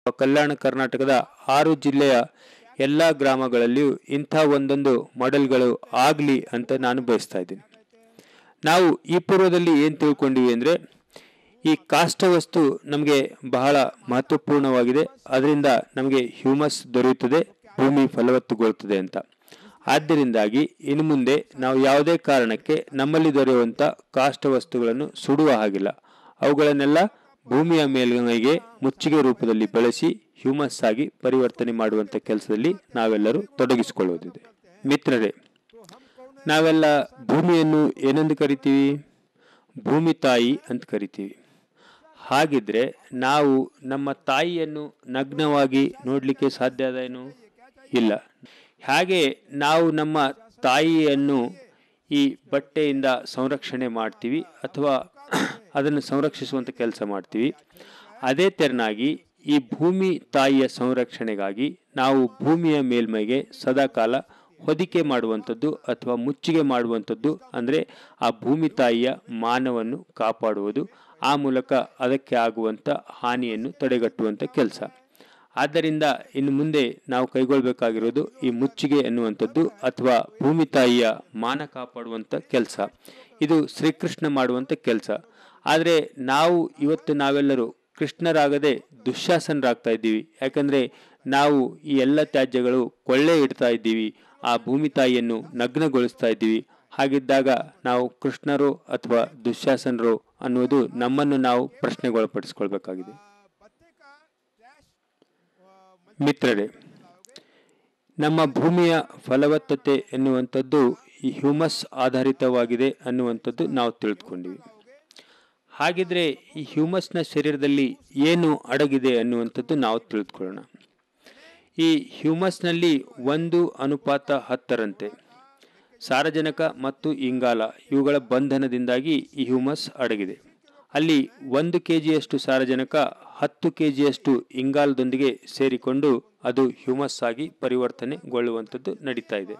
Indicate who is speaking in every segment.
Speaker 1: ಕಲ್ಯಾಣ ಕರ್ನಾಟಕದ ಆರು ಜಿಲ್ಲೆಯ ಎಲ್ಲ ಗ್ರಾಮಗಳಲ್ಲಿಯೂ ಇಂಥ ಒಂದೊಂದು ಮಾಡೆಲ್ಗಳು ಆಗಲಿ ಅಂತ ನಾನು ಬಯಸ್ತಾ ಇದ್ದೀನಿ ನಾವು ಈ ಪೂರ್ವದಲ್ಲಿ ಏನು ತಿಳ್ಕೊಂಡಿವಿ ಅಂದರೆ ಈ ಕಾಷ್ಟ ವಸ್ತು ನಮಗೆ ಬಹಳ ಮಹತ್ವಪೂರ್ಣವಾಗಿದೆ ಅದರಿಂದ ನಮಗೆ ಹ್ಯೂಮಸ್ ದೊರೆಯುತ್ತದೆ ಭೂಮಿ ಫಲವತ್ತುಗೊಳ್ಳುತ್ತದೆ ಅಂತ ಆದ್ದರಿಂದಾಗಿ ಇನ್ನು ಮುಂದೆ ನಾವು ಯಾವುದೇ ಕಾರಣಕ್ಕೆ ನಮ್ಮಲ್ಲಿ ದೊರೆಯುವಂಥ ಕಾಷ್ಟ ವಸ್ತುಗಳನ್ನು ಸುಡುವ ಹಾಗಿಲ್ಲ ಅವುಗಳನ್ನೆಲ್ಲ ಭೂಮಿಯ ಮೇಲ್ಮೈಗೆ ಮುಚ್ಚಿಗೆ ರೂಪದಲ್ಲಿ ಬಳಸಿ ಹ್ಯೂಮಸ್ ಆಗಿ ಪರಿವರ್ತನೆ ಮಾಡುವಂಥ ಕೆಲಸದಲ್ಲಿ ನಾವೆಲ್ಲರೂ ತೊಡಗಿಸಿಕೊಳ್ಳುವುದಿದೆ ಮಿತ್ರರೇ ನಾವೆಲ್ಲ ಭೂಮಿಯನ್ನು ಏನೆಂದು ಕರಿತೀವಿ ಭೂಮಿ ತಾಯಿ ಅಂತ ಕರಿತೀವಿ ಹಾಗಿದ್ರೆ ನಾವು ನಮ್ಮ ತಾಯಿಯನ್ನು ನಗ್ನವಾಗಿ ನೋಡಲಿಕ್ಕೆ ಸಾಧ್ಯ ಅದೇನು ಇಲ್ಲ ಹಾಗೆ ನಾವು ನಮ್ಮ ತಾಯಿಯನ್ನು ಈ ಬಟ್ಟೆಯಿಂದ ಸಂರಕ್ಷಣೆ ಮಾಡ್ತೀವಿ ಅಥವಾ ಅದನ್ನು ಸಂರಕ್ಷಿಸುವಂಥ ಕೆಲಸ ಮಾಡ್ತೀವಿ ಅದೇ ತೆರನಾಗಿ ಈ ಭೂಮಿ ತಾಯಿಯ ಸಂರಕ್ಷಣೆಗಾಗಿ ನಾವು ಭೂಮಿಯ ಮೇಲ್ಮೈಗೆ ಸದಾಕಾಲ ಹೊದಿಕೆ ಮಾಡುವಂಥದ್ದು ಅಥವಾ ಮುಚ್ಚಿಗೆ ಮಾಡುವಂಥದ್ದು ಅಂದರೆ ಆ ಭೂಮಿ ತಾಯಿಯ ಮಾನವನ್ನು ಕಾಪಾಡುವುದು ಆ ಮೂಲಕ ಅದಕ್ಕೆ ಆಗುವಂಥ ಹಾನಿಯನ್ನು ತಡೆಗಟ್ಟುವಂಥ ಕೆಲಸ ಆದ್ದರಿಂದ ಇನ್ನು ಮುಂದೆ ನಾವು ಕೈಗೊಳ್ಳಬೇಕಾಗಿರೋದು ಈ ಮುಚ್ಚಿಗೆ ಎನ್ನುವಂಥದ್ದು ಅಥವಾ ಭೂಮಿ ತಾಯಿಯ ಮಾನ ಕಾಪಾಡುವಂಥ ಕೆಲಸ ಇದು ಶ್ರೀಕೃಷ್ಣ ಮಾಡುವಂಥ ಕೆಲಸ ಆದರೆ ನಾವು ಇವತ್ತು ನಾವೆಲ್ಲರೂ ಕೃಷ್ಣರಾಗದೆ ದುಶ್ಯಾಸನರಾಗ್ತಾ ಇದ್ದೀವಿ ಯಾಕಂದರೆ ನಾವು ಈ ಎಲ್ಲ ತ್ಯಾಜ್ಯಗಳು ಕೊಳ್ಳೆ ಇಡ್ತಾ ಇದ್ದೀವಿ ಆ ಭೂಮಿ ತಾಯಿಯನ್ನು ನಗ್ನಗೊಳಿಸ್ತಾ ಇದ್ದೀವಿ ಹಾಗಿದ್ದಾಗ ನಾವು ಕೃಷ್ಣರು ಅಥವಾ ದುಶ್ಯಾಸನರು ಅನ್ನುವುದು ನಮ್ಮನ್ನು ನಾವು ಪ್ರಶ್ನೆಗೊಳಪಡಿಸ್ಕೊಳ್ಬೇಕಾಗಿದೆ ಮಿತ್ರರೇ ನಮ್ಮ ಭೂಮಿಯ ಫಲವತ್ತತೆ ಎನ್ನುವಂಥದ್ದು ಈ ಹ್ಯೂಮಸ್ ಆಧಾರಿತವಾಗಿದೆ ಅನ್ನುವಂಥದ್ದು ನಾವು ತಿಳಿದುಕೊಂಡಿವಿ ಹಾಗಿದ್ರೆ ಈ ಹ್ಯೂಮಸ್ನ ಶರೀರದಲ್ಲಿ ಏನು ಅಡಗಿದೆ ಅನ್ನುವಂಥದ್ದು ನಾವು ತಿಳಿದುಕೊಳ್ಳೋಣ ಈ ಹ್ಯೂಮಸ್ನಲ್ಲಿ ಒಂದು ಅನುಪಾತ ಹತ್ತರಂತೆ ಸಾರಜನಕ ಮತ್ತು ಇಂಗಾಲ ಇವುಗಳ ಬಂಧನದಿಂದಾಗಿ ಈ ಹ್ಯೂಮಸ್ ಅಡಗಿದೆ ಅಲ್ಲಿ ಒಂದು ಕೆ ಜಿಯಷ್ಟು ಸಾರಜನಕ ಹತ್ತು ಕೆ ಜಿಯಷ್ಟು ಇಂಗಾಲದೊಂದಿಗೆ ಸೇರಿಕೊಂಡು ಅದು ಹ್ಯೂಮಸ್ ಆಗಿ ಪರಿವರ್ತನೆಗೊಳ್ಳುವಂಥದ್ದು ನಡೀತಾ ಇದೆ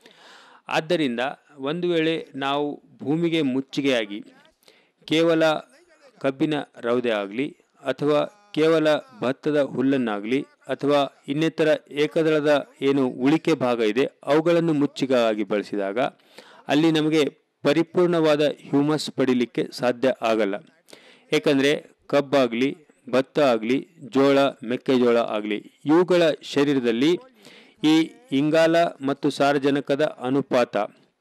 Speaker 1: ಆದ್ದರಿಂದ ಒಂದು ವೇಳೆ ನಾವು ಭೂಮಿಗೆ ಮುಚ್ಚಿಗೆಯಾಗಿ ಕೇವಲ ಕಬ್ಬಿನ ರೌದೆ ಆಗಲಿ ಅಥವಾ ಕೇವಲ ಭತ್ತದ ಹುಲ್ಲನ್ನಾಗಲಿ ಅಥವಾ ಇನ್ನಿತರ ಏಕದಳದ ಏನು ಉಳಿಕೆ ಭಾಗ ಇದೆ ಅವುಗಳನ್ನು ಮುಚ್ಚಿಗಾಗಿ ಬಳಸಿದಾಗ ಅಲ್ಲಿ ನಮಗೆ ಪರಿಪೂರ್ಣವಾದ ಹ್ಯೂಮಸ್ ಪಡಿಲಿಕ್ಕೆ ಸಾಧ್ಯ ಆಗಲ್ಲ ಏಕೆಂದರೆ ಕಬ್ಬಾಗಲಿ ಭತ್ತ ಆಗಲಿ ಜೋಳ ಮೆಕ್ಕೆಜೋಳ ಆಗಲಿ ಇವುಗಳ ಶರೀರದಲ್ಲಿ ಈ ಇಂಗಾಲ ಮತ್ತು ಸಾರಜನಕದ ಅನುಪಾತ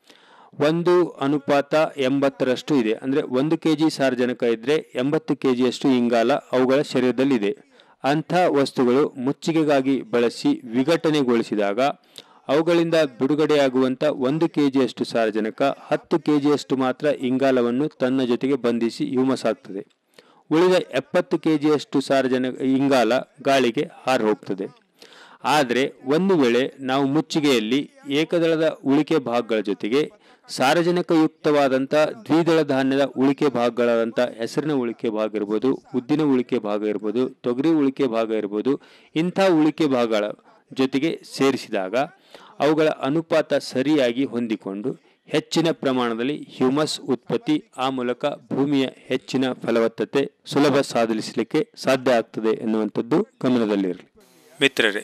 Speaker 1: ಒಂದು ಅನುಪಾತ ಎಂಬತ್ತರಷ್ಟು ಇದೆ ಅಂದರೆ ಒಂದು ಕೆ ಜಿ ಸಾರಜನಕ ಇದ್ದರೆ ಎಂಬತ್ತು ಕೆ ಜಿಯಷ್ಟು ಇಂಗಾಲ ಅವುಗಳ ಶರೀರದಲ್ಲಿದೆ ಅಂಥ ವಸ್ತುಗಳು ಮುಚ್ಚಿಗೆಗಾಗಿ ಬಳಸಿ ವಿಘಟನೆಗೊಳಿಸಿದಾಗ ಅವುಗಳಿಂದ ಬಿಡುಗಡೆಯಾಗುವಂಥ ಒಂದು ಕೆ ಜಿಯಷ್ಟು ಸಾರಜನಕ ಹತ್ತು ಕೆ ಜಿಯಷ್ಟು ಮಾತ್ರ ಇಂಗಾಲವನ್ನು ತನ್ನ ಜೊತೆಗೆ ಬಂಧಿಸಿ ಹ್ಯೂಮಸ್ ಆಗ್ತದೆ ಉಳಿದ ಎಪ್ಪತ್ತು ಕೆ ಜಿಯಷ್ಟು ಸಾರಜನಕ ಇಂಗಾಲ ಗಾಳಿಗೆ ಹಾರಿ ಹೋಗ್ತದೆ ಆದರೆ ಒಂದು ವೇಳೆ ನಾವು ಮುಚ್ಚಿಗೆಯಲ್ಲಿ ಏಕದಳದ ಉಳಿಕೆ ಭಾಗಗಳ ಜೊತೆಗೆ ಸಾರಜನಕಯುಕ್ತವಾದಂಥ ದ್ವಿದಳ ಧಾನ್ಯದ ಉಳಿಕೆ ಭಾಗಗಳಾದಂಥ ಹೆಸರಿನ ಉಳಿಕೆ ಭಾಗ ಇರ್ಬೋದು ಉದ್ದಿನ ಉಳಿಕೆ ಭಾಗ ಇರ್ಬೋದು ತೊಗರಿ ಉಳಿಕೆ ಭಾಗ ಇರ್ಬೋದು ಇಂಥ ಉಳಿಕೆ ಭಾಗಗಳ ಜೊತೆಗೆ ಸೇರಿಸಿದಾಗ ಅವುಗಳ ಅನುಪಾತ ಸರಿಯಾಗಿ ಹೊಂದಿಕೊಂಡು ಹೆಚ್ಚಿನ ಪ್ರಮಾಣದಲ್ಲಿ ಹ್ಯೂಮಸ್ ಉತ್ಪತ್ತಿ ಆ ಮೂಲಕ ಭೂಮಿಯ ಹೆಚ್ಚಿನ ಫಲವತ್ತತೆ ಸುಲಭ ಸಾಧಿಸಲಿಕ್ಕೆ ಸಾಧ್ಯ ಆಗ್ತದೆ ಎನ್ನುವಂಥದ್ದು ಗಮನದಲ್ಲಿರಲಿ ಮಿತ್ರರೇ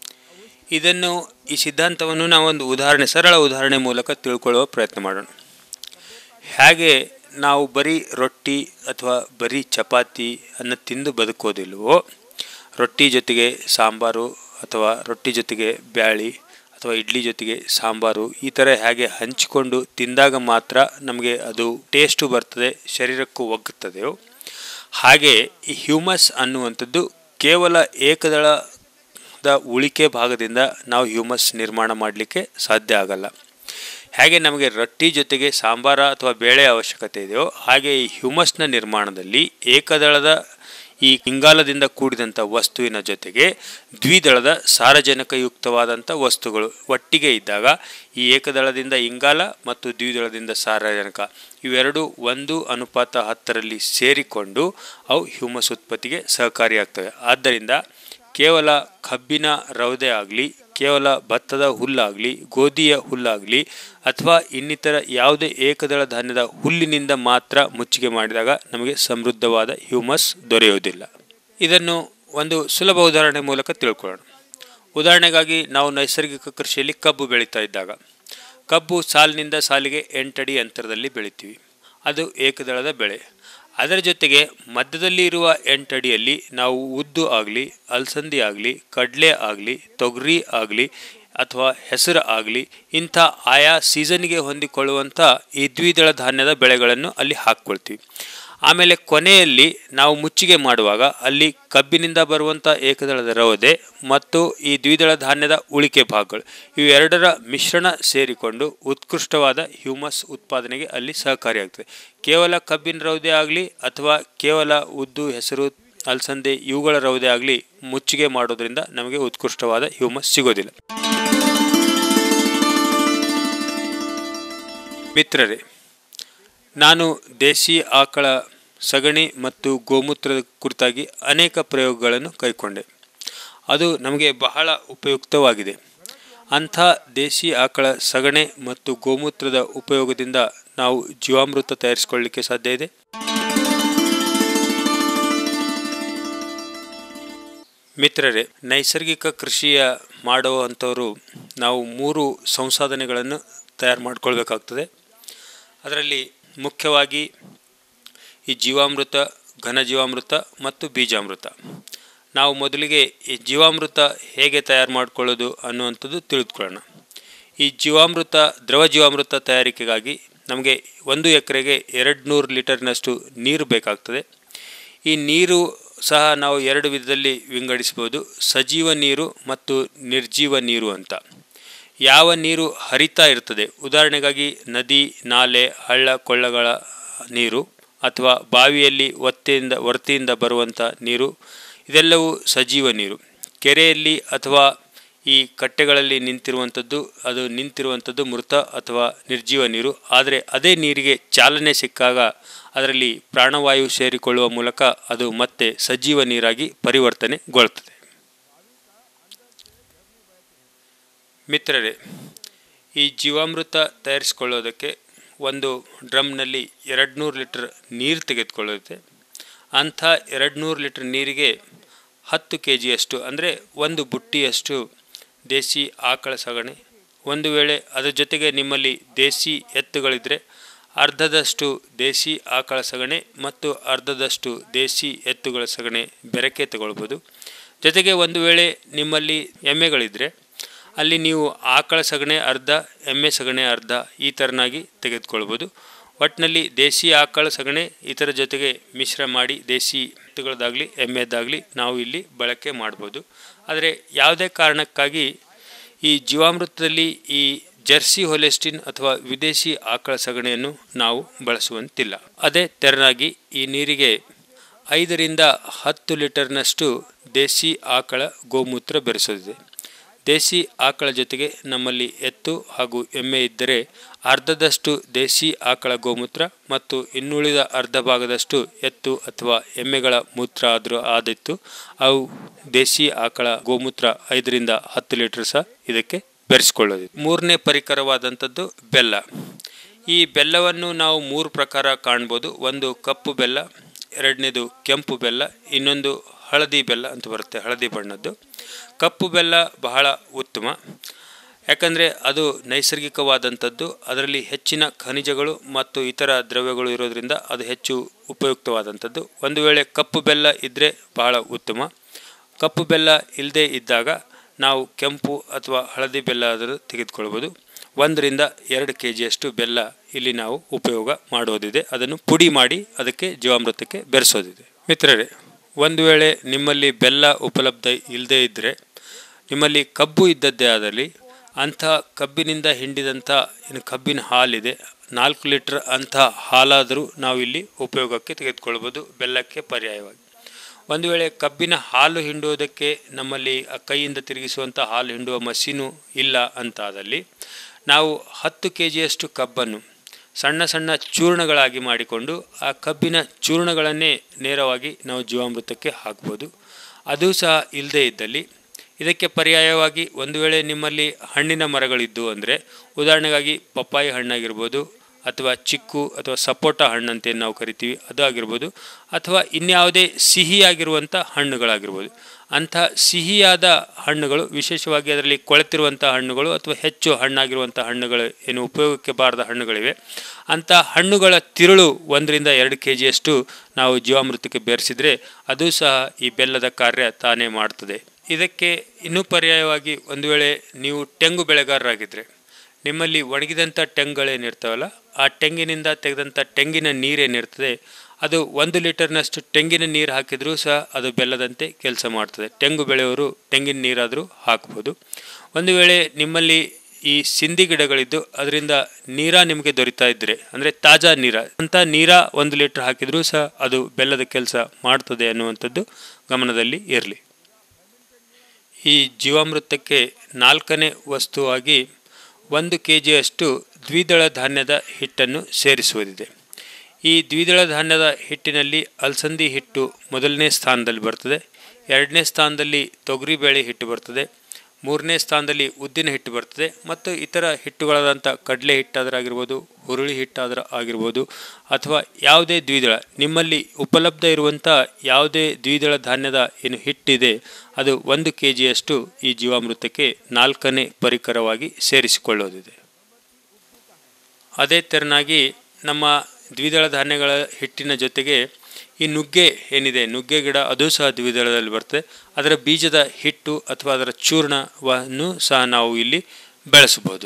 Speaker 1: ಇದನ್ನು ಈ ಸಿದ್ಧಾಂತವನ್ನು ನಾವೊಂದು ಉದಾಹರಣೆ ಸರಳ ಉದಾಹರಣೆ ಮೂಲಕ ತಿಳ್ಕೊಳ್ಳುವ ಪ್ರಯತ್ನ ಮಾಡೋಣ ಹೇಗೆ ನಾವು ಬರೀ ರೊಟ್ಟಿ ಅಥವಾ ಬರೀ ಚಪಾತಿ ಅನ್ನು ತಿಂದು ಬದುಕೋದಿಲ್ವೋ ರೊಟ್ಟಿ ಜೊತೆಗೆ ಸಾಂಬಾರು ಅಥವಾ ರೊಟ್ಟಿ ಜೊತೆಗೆ ಬ್ಯಾಳಿ ಅಥವಾ ಇಡ್ಲಿ ಜೊತೆಗೆ ಸಾಂಬಾರು ಈ ಥರ ಹೇಗೆ ಹಂಚಿಕೊಂಡು ತಿಂದಾಗ ಮಾತ್ರ ನಮಗೆ ಅದು ಟೇಸ್ಟು ಬರ್ತದೆ ಶರೀರಕ್ಕೂ ಒಗ್ಗುತ್ತದೆಯೋ ಹಾಗೆ ಈ ಹ್ಯೂಮಸ್ ಅನ್ನುವಂಥದ್ದು ಕೇವಲ ಏಕದಳದ ಉಳಿಕೆ ಭಾಗದಿಂದ ನಾವು ಹ್ಯೂಮಸ್ ನಿರ್ಮಾಣ ಮಾಡಲಿಕ್ಕೆ ಸಾಧ್ಯ ಆಗಲ್ಲ ಹೇಗೆ ನಮಗೆ ರೊಟ್ಟಿ ಜೊತೆಗೆ ಸಾಂಬಾರ ಅಥವಾ ಬೇಳೆ ಅವಶ್ಯಕತೆ ಇದೆಯೋ ಹಾಗೆ ಈ ಹ್ಯೂಮಸ್ನ ನಿರ್ಮಾಣದಲ್ಲಿ ಏಕದಳದ ಈ ಇಂಗಾಲದಿಂದ ಕೂಡಿದಂಥ ವಸ್ತುವಿನ ಜೊತೆಗೆ ದ್ವಿದಳದ ಸಾರಜನಕಯುಕ್ತವಾದಂಥ ವಸ್ತುಗಳು ಒಟ್ಟಿಗೆ ಇದ್ದಾಗ ಈ ಏಕದಳದಿಂದ ಇಂಗಾಲ ಮತ್ತು ದ್ವಿದಳದಿಂದ ಸಾರಜನಕ ಇವೆರಡು ಒಂದು ಅನುಪಾತ ಹತ್ತರಲ್ಲಿ ಸೇರಿಕೊಂಡು ಅವು ಹ್ಯೂಮಸ್ ಉತ್ಪತ್ತಿಗೆ ಸಹಕಾರಿಯಾಗ್ತವೆ ಆದ್ದರಿಂದ ಕೇವಲ ಕಬ್ಬಿನ ರೌದೆ ಆಗಲಿ ಕೇವಲ ಭತ್ತದ ಹುಲ್ಲಾಗಲಿ ಗೋಧಿಯ ಹುಲ್ಲಾಗಲಿ ಅಥವಾ ಇನ್ನಿತರ ಯಾವುದೇ ಏಕದಳ ಧಾನ್ಯದ ಹುಲ್ಲಿನಿಂದ ಮಾತ್ರ ಮುಚ್ಚಿಗೆ ಮಾಡಿದಾಗ ನಮಗೆ ಸಮೃದ್ಧವಾದ ಹ್ಯೂಮಸ್ ದೊರೆಯುವುದಿಲ್ಲ ಇದನ್ನು ಒಂದು ಸುಲಭ ಉದಾಹರಣೆ ಮೂಲಕ ತಿಳ್ಕೊಳ್ಳೋಣ ಉದಾಹರಣೆಗಾಗಿ ನಾವು ನೈಸರ್ಗಿಕ ಕೃಷಿಯಲ್ಲಿ ಕಬ್ಬು ಬೆಳೀತಾ ಇದ್ದಾಗ ಕಬ್ಬು ಸಾಲಿನಿಂದ ಸಾಲಿಗೆ ಎಂಟಡಿ ಅಂತರದಲ್ಲಿ ಬೆಳಿತೀವಿ ಅದು ಏಕದಳದ ಬೆಳೆ ಅದರ ಜೊತೆಗೆ ಮಧ್ಯದಲ್ಲಿ ಇರುವ ಎಂಟಡಿಯಲ್ಲಿ ನಾವು ಉದ್ದು ಆಗಲಿ ಅಲಸಂದಿ ಆಗಲಿ ಕಡಲೆ ಆಗಲಿ ತೊಗರಿ ಆಗಲಿ ಅಥವಾ ಹೆಸರು ಆಗಲಿ ಇಂಥ ಆಯಾ ಸೀಸನ್ಗೆ ಹೊಂದಿಕೊಳ್ಳುವಂಥ ಈ ದ್ವಿದಳ ಧಾನ್ಯದ ಬೆಳೆಗಳನ್ನು ಅಲ್ಲಿ ಹಾಕ್ಕೊಳ್ತೀವಿ ಆಮೇಲೆ ಕೊನೆಯಲ್ಲಿ ನಾವು ಮುಚ್ಚಿಗೆ ಮಾಡುವಾಗ ಅಲ್ಲಿ ಕಬ್ಬಿನಿಂದ ಬರುವಂಥ ಏಕದಳದ ರವದೆ ಮತ್ತು ಈ ದ್ವಿದಳ ಧಾನ್ಯದ ಉಳಿಕೆ ಭಾಗಗಳು ಇವೆರಡರ ಮಿಶ್ರಣ ಸೇರಿಕೊಂಡು ಉತ್ಕೃಷ್ಟವಾದ ಹ್ಯೂಮಸ್ ಉತ್ಪಾದನೆಗೆ ಅಲ್ಲಿ ಸಹಕಾರಿಯಾಗ್ತದೆ ಕೇವಲ ಕಬ್ಬಿನ ರವದೆ ಆಗಲಿ ಅಥವಾ ಕೇವಲ ಉದ್ದು ಹೆಸರು ಅಲಸಂದೆ ಇವುಗಳ ರವದೆ ಆಗಲಿ ಮುಚ್ಚಿಗೆ ಮಾಡೋದ್ರಿಂದ ನಮಗೆ ಉತ್ಕೃಷ್ಟವಾದ ಹ್ಯೂಮಸ್ ಸಿಗೋದಿಲ್ಲ ಮಿತ್ರರೇ ನಾನು ದೇಸಿ ಆಕಳ ಸಗಣಿ ಮತ್ತು ಗೋಮೂತ್ರದ ಕುರಿತಾಗಿ ಅನೇಕ ಪ್ರಯೋಗಗಳನ್ನು ಕೈಕೊಂಡೆ ಅದು ನಮಗೆ ಬಹಳ ಉಪಯುಕ್ತವಾಗಿದೆ ಅಂಥ ದೇಸಿ ಆಕಳ ಸಗಣಿ ಮತ್ತು ಗೋಮೂತ್ರದ ಉಪಯೋಗದಿಂದ ನಾವು ಜೀವಾಮೃತ ತಯಾರಿಸಿಕೊಳ್ಳಲಿಕ್ಕೆ ಸಾಧ್ಯ ಇದೆ ಮಿತ್ರರೇ ನೈಸರ್ಗಿಕ ಕೃಷಿಯ ಮಾಡುವಂಥವರು ನಾವು ಮೂರು ಸಂಸಾಧನೆಗಳನ್ನು ತಯಾರು ಮಾಡಿಕೊಳ್ಬೇಕಾಗ್ತದೆ ಅದರಲ್ಲಿ ಮುಖ್ಯವಾಗಿ ಈ ಜೀವಾಮೃತ ಘನ ಜೀವಾಮೃತ ಮತ್ತು ಬೀಜಾಮೃತ ನಾವು ಮೊದಲಿಗೆ ಈ ಜೀವಾಮೃತ ಹೇಗೆ ತಯಾರು ಮಾಡಿಕೊಳ್ಳೋದು ಅನ್ನುವಂಥದ್ದು ತಿಳಿದುಕೊಳ್ಳೋಣ ಈ ಜೀವಾಮೃತ ದ್ರವ ಜೀವಾಮೃತ ತಯಾರಿಕೆಗಾಗಿ ನಮಗೆ ಒಂದು ಎಕರೆಗೆ ಎರಡು ನೂರು ಲೀಟರ್ನಷ್ಟು ನೀರು ಬೇಕಾಗ್ತದೆ ಈ ನೀರು ಸಹ ನಾವು ಎರಡು ವಿಧದಲ್ಲಿ ವಿಂಗಡಿಸ್ಬೋದು ಸಜೀವ ನೀರು ಮತ್ತು ನಿರ್ಜೀವ ನೀರು ಅಂತ ಯಾವ ನೀರು ಹರಿತಾ ಇರ್ತದೆ ಉದಾಹರಣೆಗಾಗಿ ನದಿ ನಾಲೆ ಹಳ್ಳ ಕೊಳ್ಳಗಳ ನೀರು ಅಥವಾ ಬಾವಿಯಲ್ಲಿ ಒತ್ತೆಯಿಂದ ವರ್ತಿಯಿಂದ ಬರುವಂಥ ನೀರು ಇದೆಲ್ಲವೂ ಸಜೀವ ನೀರು ಕೆರೆಯಲ್ಲಿ ಅಥವಾ ಈ ಕಟ್ಟೆಗಳಲ್ಲಿ ನಿಂತಿರುವಂಥದ್ದು ಅದು ನಿಂತಿರುವಂಥದ್ದು ಮೃತ ಅಥವಾ ನಿರ್ಜೀವ ನೀರು ಆದರೆ ಅದೇ ನೀರಿಗೆ ಚಾಲನೆ ಸಿಕ್ಕಾಗ ಅದರಲ್ಲಿ ಪ್ರಾಣವಾಯು ಸೇರಿಕೊಳ್ಳುವ ಮೂಲಕ ಅದು ಮತ್ತೆ ಸಜೀವ ನೀರಾಗಿ ಪರಿವರ್ತನೆಗೊಳ್ಳುತ್ತದೆ ಮಿತ್ರರೇ ಈ ಜೀವಾಮೃತ ತಯಾರಿಸಿಕೊಳ್ಳೋದಕ್ಕೆ ಒಂದು ಡ್ರಮ್ನಲ್ಲಿ ಎರಡು ನೂರು ಲೀಟರ್ ನೀರು ತೆಗೆದುಕೊಳ್ಳುತ್ತೆ ಅಂಥ ಎರಡು ನೂರು ಲೀಟರ್ ನೀರಿಗೆ ಹತ್ತು ಕೆ ಜಿಯಷ್ಟು ಅಂದರೆ ಒಂದು ಬುಟ್ಟಿಯಷ್ಟು ದೇಸಿ ಆಕಳ ಸಗಣಿ ಒಂದು ವೇಳೆ ಅದರ ಜೊತೆಗೆ ನಿಮ್ಮಲ್ಲಿ ದೇಸಿ ಎತ್ತುಗಳಿದ್ದರೆ ಅರ್ಧದಷ್ಟು ದೇಸಿ ಆಕಳ ಸಗಣಿ ಮತ್ತು ಅರ್ಧದಷ್ಟು ದೇಸಿ ಎತ್ತುಗಳ ಸಗಣಿ ಬೆರಕೆ ತಗೊಳ್ಬೋದು ಜೊತೆಗೆ ಒಂದು ವೇಳೆ ನಿಮ್ಮಲ್ಲಿ ಎಮ್ಮೆಗಳಿದ್ದರೆ ಅಲ್ಲಿ ನೀವು ಆಕಳ ಸಗಣಿ ಅರ್ಧ ಎಮ್ಮೆ ಸಗಣಿ ಅರ್ಧ ಈ ಥರನಾಗಿ ತೆಗೆದುಕೊಳ್ಬೋದು ಒಟ್ಟಿನಲ್ಲಿ ದೇಸಿ ಆಕಳ ಸಗಣಿ ಇದರ ಜೊತೆಗೆ ಮಿಶ್ರ ಮಾಡಿ ದೇಸಿ ಎತ್ತುಗಳದ್ದಾಗಲಿ ಎಮ್ಮೆದಾಗಲಿ ನಾವು ಇಲ್ಲಿ ಬಳಕೆ ಮಾಡ್ಬೋದು ಆದರೆ ಯಾವುದೇ ಕಾರಣಕ್ಕಾಗಿ ಈ ಜೀವಾಮೃತದಲ್ಲಿ ಈ ಜರ್ಸಿ ಹೊಲೆಸ್ಟಿನ್ ಅಥವಾ ವಿದೇಶಿ ಆಕಳ ಸಗಣಿಯನ್ನು ನಾವು ಬಳಸುವಂತಿಲ್ಲ ಅದೇ ತೆರನಾಗಿ ಈ ನೀರಿಗೆ ಐದರಿಂದ ಹತ್ತು ಲೀಟರ್ನಷ್ಟು ದೇಸಿ ಆಕಳ ಗೋಮೂತ್ರ ಬೆರೆಸೋದಿದೆ ದೇಸಿ ಆಕಳ ಜೊತೆಗೆ ನಮ್ಮಲ್ಲಿ ಎತ್ತು ಹಾಗೂ ಎಮ್ಮೆ ಇದ್ದರೆ ಅರ್ಧದಷ್ಟು ದೇಸಿ ಆಕಳ ಗೋಮೂತ್ರ ಮತ್ತು ಇನ್ನುಳಿದ ಅರ್ಧ ಭಾಗದಷ್ಟು ಎತ್ತು ಅಥವಾ ಎಮ್ಮೆಗಳ ಮೂತ್ರ ಆದರೂ ಆದಿತ್ತು ಅವು ದೇಸಿ ಆಕಳ ಗೋಮೂತ್ರ ಐದರಿಂದ ಹತ್ತು ಲೀಟರ್ ಸಹ ಇದಕ್ಕೆ ಬೆರೆಸ್ಕೊಳ್ಳೋದು ಮೂರನೇ ಪರಿಕರವಾದಂಥದ್ದು ಬೆಲ್ಲ ಈ ಬೆಲ್ಲವನ್ನು ನಾವು ಮೂರು ಪ್ರಕಾರ ಕಾಣ್ಬೋದು ಒಂದು ಕಪ್ಪು ಬೆಲ್ಲ ಎರಡನೇದು ಕೆಂಪು ಬೆಲ್ಲ ಇನ್ನೊಂದು ಹಳದಿ ಬೆಲ್ಲ ಅಂತ ಬರುತ್ತೆ ಹಳದಿ ಬಣ್ಣದ್ದು ಕಪ್ಪು ಬೆಲ್ಲ ಬಹಳ ಉತ್ತಮ ಯಾಕಂದರೆ ಅದು ನೈಸರ್ಗಿಕವಾದಂಥದ್ದು ಅದರಲ್ಲಿ ಹೆಚ್ಚಿನ ಖನಿಜಗಳು ಮತ್ತು ಇತರ ದ್ರವ್ಯಗಳು ಇರೋದರಿಂದ ಅದು ಹೆಚ್ಚು ಉಪಯುಕ್ತವಾದಂಥದ್ದು ಒಂದು ವೇಳೆ ಕಪ್ಪು ಬೆಲ್ಲ ಇದ್ದರೆ ಬಹಳ ಉತ್ತಮ ಕಪ್ಪು ಬೆಲ್ಲ ಇಲ್ಲದೇ ಇದ್ದಾಗ ನಾವು ಕೆಂಪು ಅಥವಾ ಹಳದಿ ಬೆಲ್ಲ ಆದರೂ ತೆಗೆದುಕೊಳ್ಬೋದು ಒಂದರಿಂದ ಎರಡು ಕೆ ಜಿಯಷ್ಟು ಬೆಲ್ಲ ಇಲ್ಲಿ ನಾವು ಉಪಯೋಗ ಮಾಡೋದಿದೆ ಅದನ್ನು ಪುಡಿ ಮಾಡಿ ಅದಕ್ಕೆ ಜೀವಾಮೃತಕ್ಕೆ ಬೆರೆಸೋದಿದೆ ಮಿತ್ರರೇ ಒಂದು ವೇಳೆ ನಿಮ್ಮಲ್ಲಿ ಬೆಲ್ಲ ಉಪಲಬ್ಧ ಇಲ್ಲದೇ ಇದ್ದರೆ ನಿಮ್ಮಲ್ಲಿ ಕಬ್ಬು ಇದ್ದದ್ದೇ ಆದಲ್ಲಿ ಅಂಥ ಕಬ್ಬಿನಿಂದ ಹಿಂಡಿದಂಥ ಏನು ಕಬ್ಬಿನ ಹಾಲಿದೆ ನಾಲ್ಕು ಲೀಟ್ರ್ ಅಂಥ ಹಾಲಾದರೂ ನಾವು ಇಲ್ಲಿ ಉಪಯೋಗಕ್ಕೆ ತೆಗೆದುಕೊಳ್ಬೋದು ಬೆಲ್ಲಕ್ಕೆ ಪರ್ಯಾಯವಾಗಿ ಒಂದು ವೇಳೆ ಕಬ್ಬಿನ ಹಾಲು ಹಿಂಡುವುದಕ್ಕೆ ನಮ್ಮಲ್ಲಿ ಆ ಕೈಯಿಂದ ತಿರುಗಿಸುವಂಥ ಹಾಲು ಹಿಂಡುವ ಮಷೀನು ಇಲ್ಲ ಅಂತಾದಲ್ಲಿ ನಾವು ಹತ್ತು ಕೆ ಜಿಯಷ್ಟು ಕಬ್ಬನ್ನು ಸಣ್ಣ ಸಣ್ಣ ಚೂರ್ಣಗಳಾಗಿ ಮಾಡಿಕೊಂಡು ಆ ಕಬ್ಬಿನ ಚೂರ್ಣಗಳನ್ನೇ ನೇರವಾಗಿ ನಾವು ಜೀವಾಮೃತಕ್ಕೆ ಹಾಕ್ಬೋದು ಅದು ಸಹ ಇಲ್ಲದೇ ಇದ್ದಲ್ಲಿ ಇದಕ್ಕೆ ಪರ್ಯಾಯವಾಗಿ ಒಂದು ವೇಳೆ ನಿಮ್ಮಲ್ಲಿ ಹಣ್ಣಿನ ಮರಗಳಿದ್ದು ಅಂದರೆ ಉದಾಹರಣೆಗಾಗಿ ಪಪ್ಪಾಯಿ ಹಣ್ಣಾಗಿರ್ಬೋದು ಅಥವಾ ಚಿಕ್ಕು ಅಥವಾ ಸಪೋಟ ಹಣ್ಣು ಅಂತ ನಾವು ಕರಿತೀವಿ ಅದು ಆಗಿರ್ಬೋದು ಅಥವಾ ಇನ್ಯಾವುದೇ ಸಿಹಿಯಾಗಿರುವಂಥ ಹಣ್ಣುಗಳಾಗಿರ್ಬೋದು ಅಂಥ ಸಿಹಿಯಾದ ಹಣ್ಣುಗಳು ವಿಶೇಷವಾಗಿ ಅದರಲ್ಲಿ ಕೊಳೆತಿರುವಂಥ ಹಣ್ಣುಗಳು ಅಥವಾ ಹೆಚ್ಚು ಹಣ್ಣಾಗಿರುವಂಥ ಹಣ್ಣುಗಳು ಏನು ಉಪಯೋಗಕ್ಕೆ ಬಾರದ ಹಣ್ಣುಗಳಿವೆ ಅಂಥ ಹಣ್ಣುಗಳ ತಿರುಳು ಒಂದರಿಂದ ಎರಡು ಕೆ ಜಿಯಷ್ಟು ನಾವು ಜೀವಾಮೃತಕ್ಕೆ ಬೆರೆಸಿದರೆ ಅದು ಸಹ ಈ ಬೆಲ್ಲದ ಕಾರ್ಯ ತಾನೇ ಮಾಡ್ತದೆ ಇದಕ್ಕೆ ಇನ್ನೂ ಪರ್ಯಾಯವಾಗಿ ಒಂದು ವೇಳೆ ನೀವು ತೆಂಗು ಬೆಳೆಗಾರರಾಗಿದ್ದರೆ ನಿಮ್ಮಲ್ಲಿ ಒಣಗಿದಂಥ ತೆಂಗುಗಳೇನಿರ್ತಾವಲ್ಲ ಆ ತೆಂಗಿನಿಂದ ತೆಗೆದಂಥ ತೆಂಗಿನ ನೀರೇನಿರ್ತದೆ ಅದು ಒಂದು ಲೀಟರ್ನಷ್ಟು ತೆಂಗಿನ ನೀರು ಹಾಕಿದರೂ ಸಹ ಅದು ಬೆಲ್ಲದಂತೆ ಕೆಲಸ ಮಾಡ್ತದೆ ತೆಂಗು ಬೆಳೆಯೋರು ತೆಂಗಿನ ನೀರಾದರೂ ಹಾಕ್ಬೋದು ಒಂದು ವೇಳೆ ನಿಮ್ಮಲ್ಲಿ ಈ ಸಿಂಧಿ ಗಿಡಗಳಿದ್ದು ಅದರಿಂದ ನೀರ ನಿಮಗೆ ದೊರೀತಾ ಇದ್ದರೆ ಅಂದರೆ ತಾಜಾ ನೀರ ಅಂಥ ನೀರ ಒಂದು ಲೀಟರ್ ಹಾಕಿದರೂ ಸಹ ಅದು ಬೆಲ್ಲದ ಕೆಲಸ ಮಾಡ್ತದೆ ಅನ್ನುವಂಥದ್ದು ಗಮನದಲ್ಲಿ ಇರಲಿ ಈ ಜೀವಾಮೃತಕ್ಕೆ ನಾಲ್ಕನೇ ವಸ್ತುವಾಗಿ ಒಂದು ಕೆ ಜಿಯಷ್ಟು ದ್ವಿದಳ ಧಾನ್ಯದ ಹಿಟ್ಟನ್ನು ಸೇರಿಸುವುದಿದೆ ಈ ದ್ವಿದಳ ಧಾನ್ಯದ ಹಿಟ್ಟಿನಲ್ಲಿ ಅಲಸಂದಿ ಹಿಟ್ಟು ಮೊದಲನೇ ಸ್ಥಾನದಲ್ಲಿ ಬರ್ತದೆ ಎರಡನೇ ಸ್ಥಾನದಲ್ಲಿ ತೊಗರಿಬೇಳೆ ಹಿಟ್ಟು ಬರ್ತದೆ ಮೂರನೇ ಸ್ಥಾನದಲ್ಲಿ ಉದ್ದಿನ ಹಿಟ್ಟು ಬರ್ತದೆ ಮತ್ತು ಇತರ ಹಿಟ್ಟುಗಳಾದಂಥ ಕಡಲೆ ಹಿಟ್ಟಾದರಾಗಿರ್ಬೋದು ಹುರುಳಿ ಹಿಟ್ಟಾದ್ರ ಆಗಿರ್ಬೋದು ಅಥವಾ ಯಾವುದೇ ದ್ವಿದಳ ನಿಮ್ಮಲ್ಲಿ ಉಪಲಬ್ಧ ಇರುವಂಥ ಯಾವುದೇ ದ್ವಿದಳ ಧಾನ್ಯದ ಏನು ಹಿಟ್ಟಿದೆ ಅದು ಒಂದು ಕೆ ಜಿಯಷ್ಟು ಈ ಜೀವಾಮೃತಕ್ಕೆ ನಾಲ್ಕನೇ ಪರಿಕರವಾಗಿ ಸೇರಿಸಿಕೊಳ್ಳೋದಿದೆ ಅದೇ ತೆರನಾಗಿ ನಮ್ಮ ದ್ವಿದಳ ಧಾನ್ಯಗಳ ಹಿಟ್ಟಿನ ಜೊತೆಗೆ ಈ ನುಗ್ಗೆ ಏನಿದೆ ನುಗ್ಗೆ ಗಿಡ ಅದು ಸಹ ದ್ವಿದಳದಲ್ಲಿ ಬರ್ತದೆ ಅದರ ಬೀಜದ ಹಿಟ್ಟು ಅಥವಾ ಅದರ ಚೂರ್ಣವನ್ನು ಸಹ ನಾವು ಇಲ್ಲಿ ಬೆಳೆಸಬಹುದು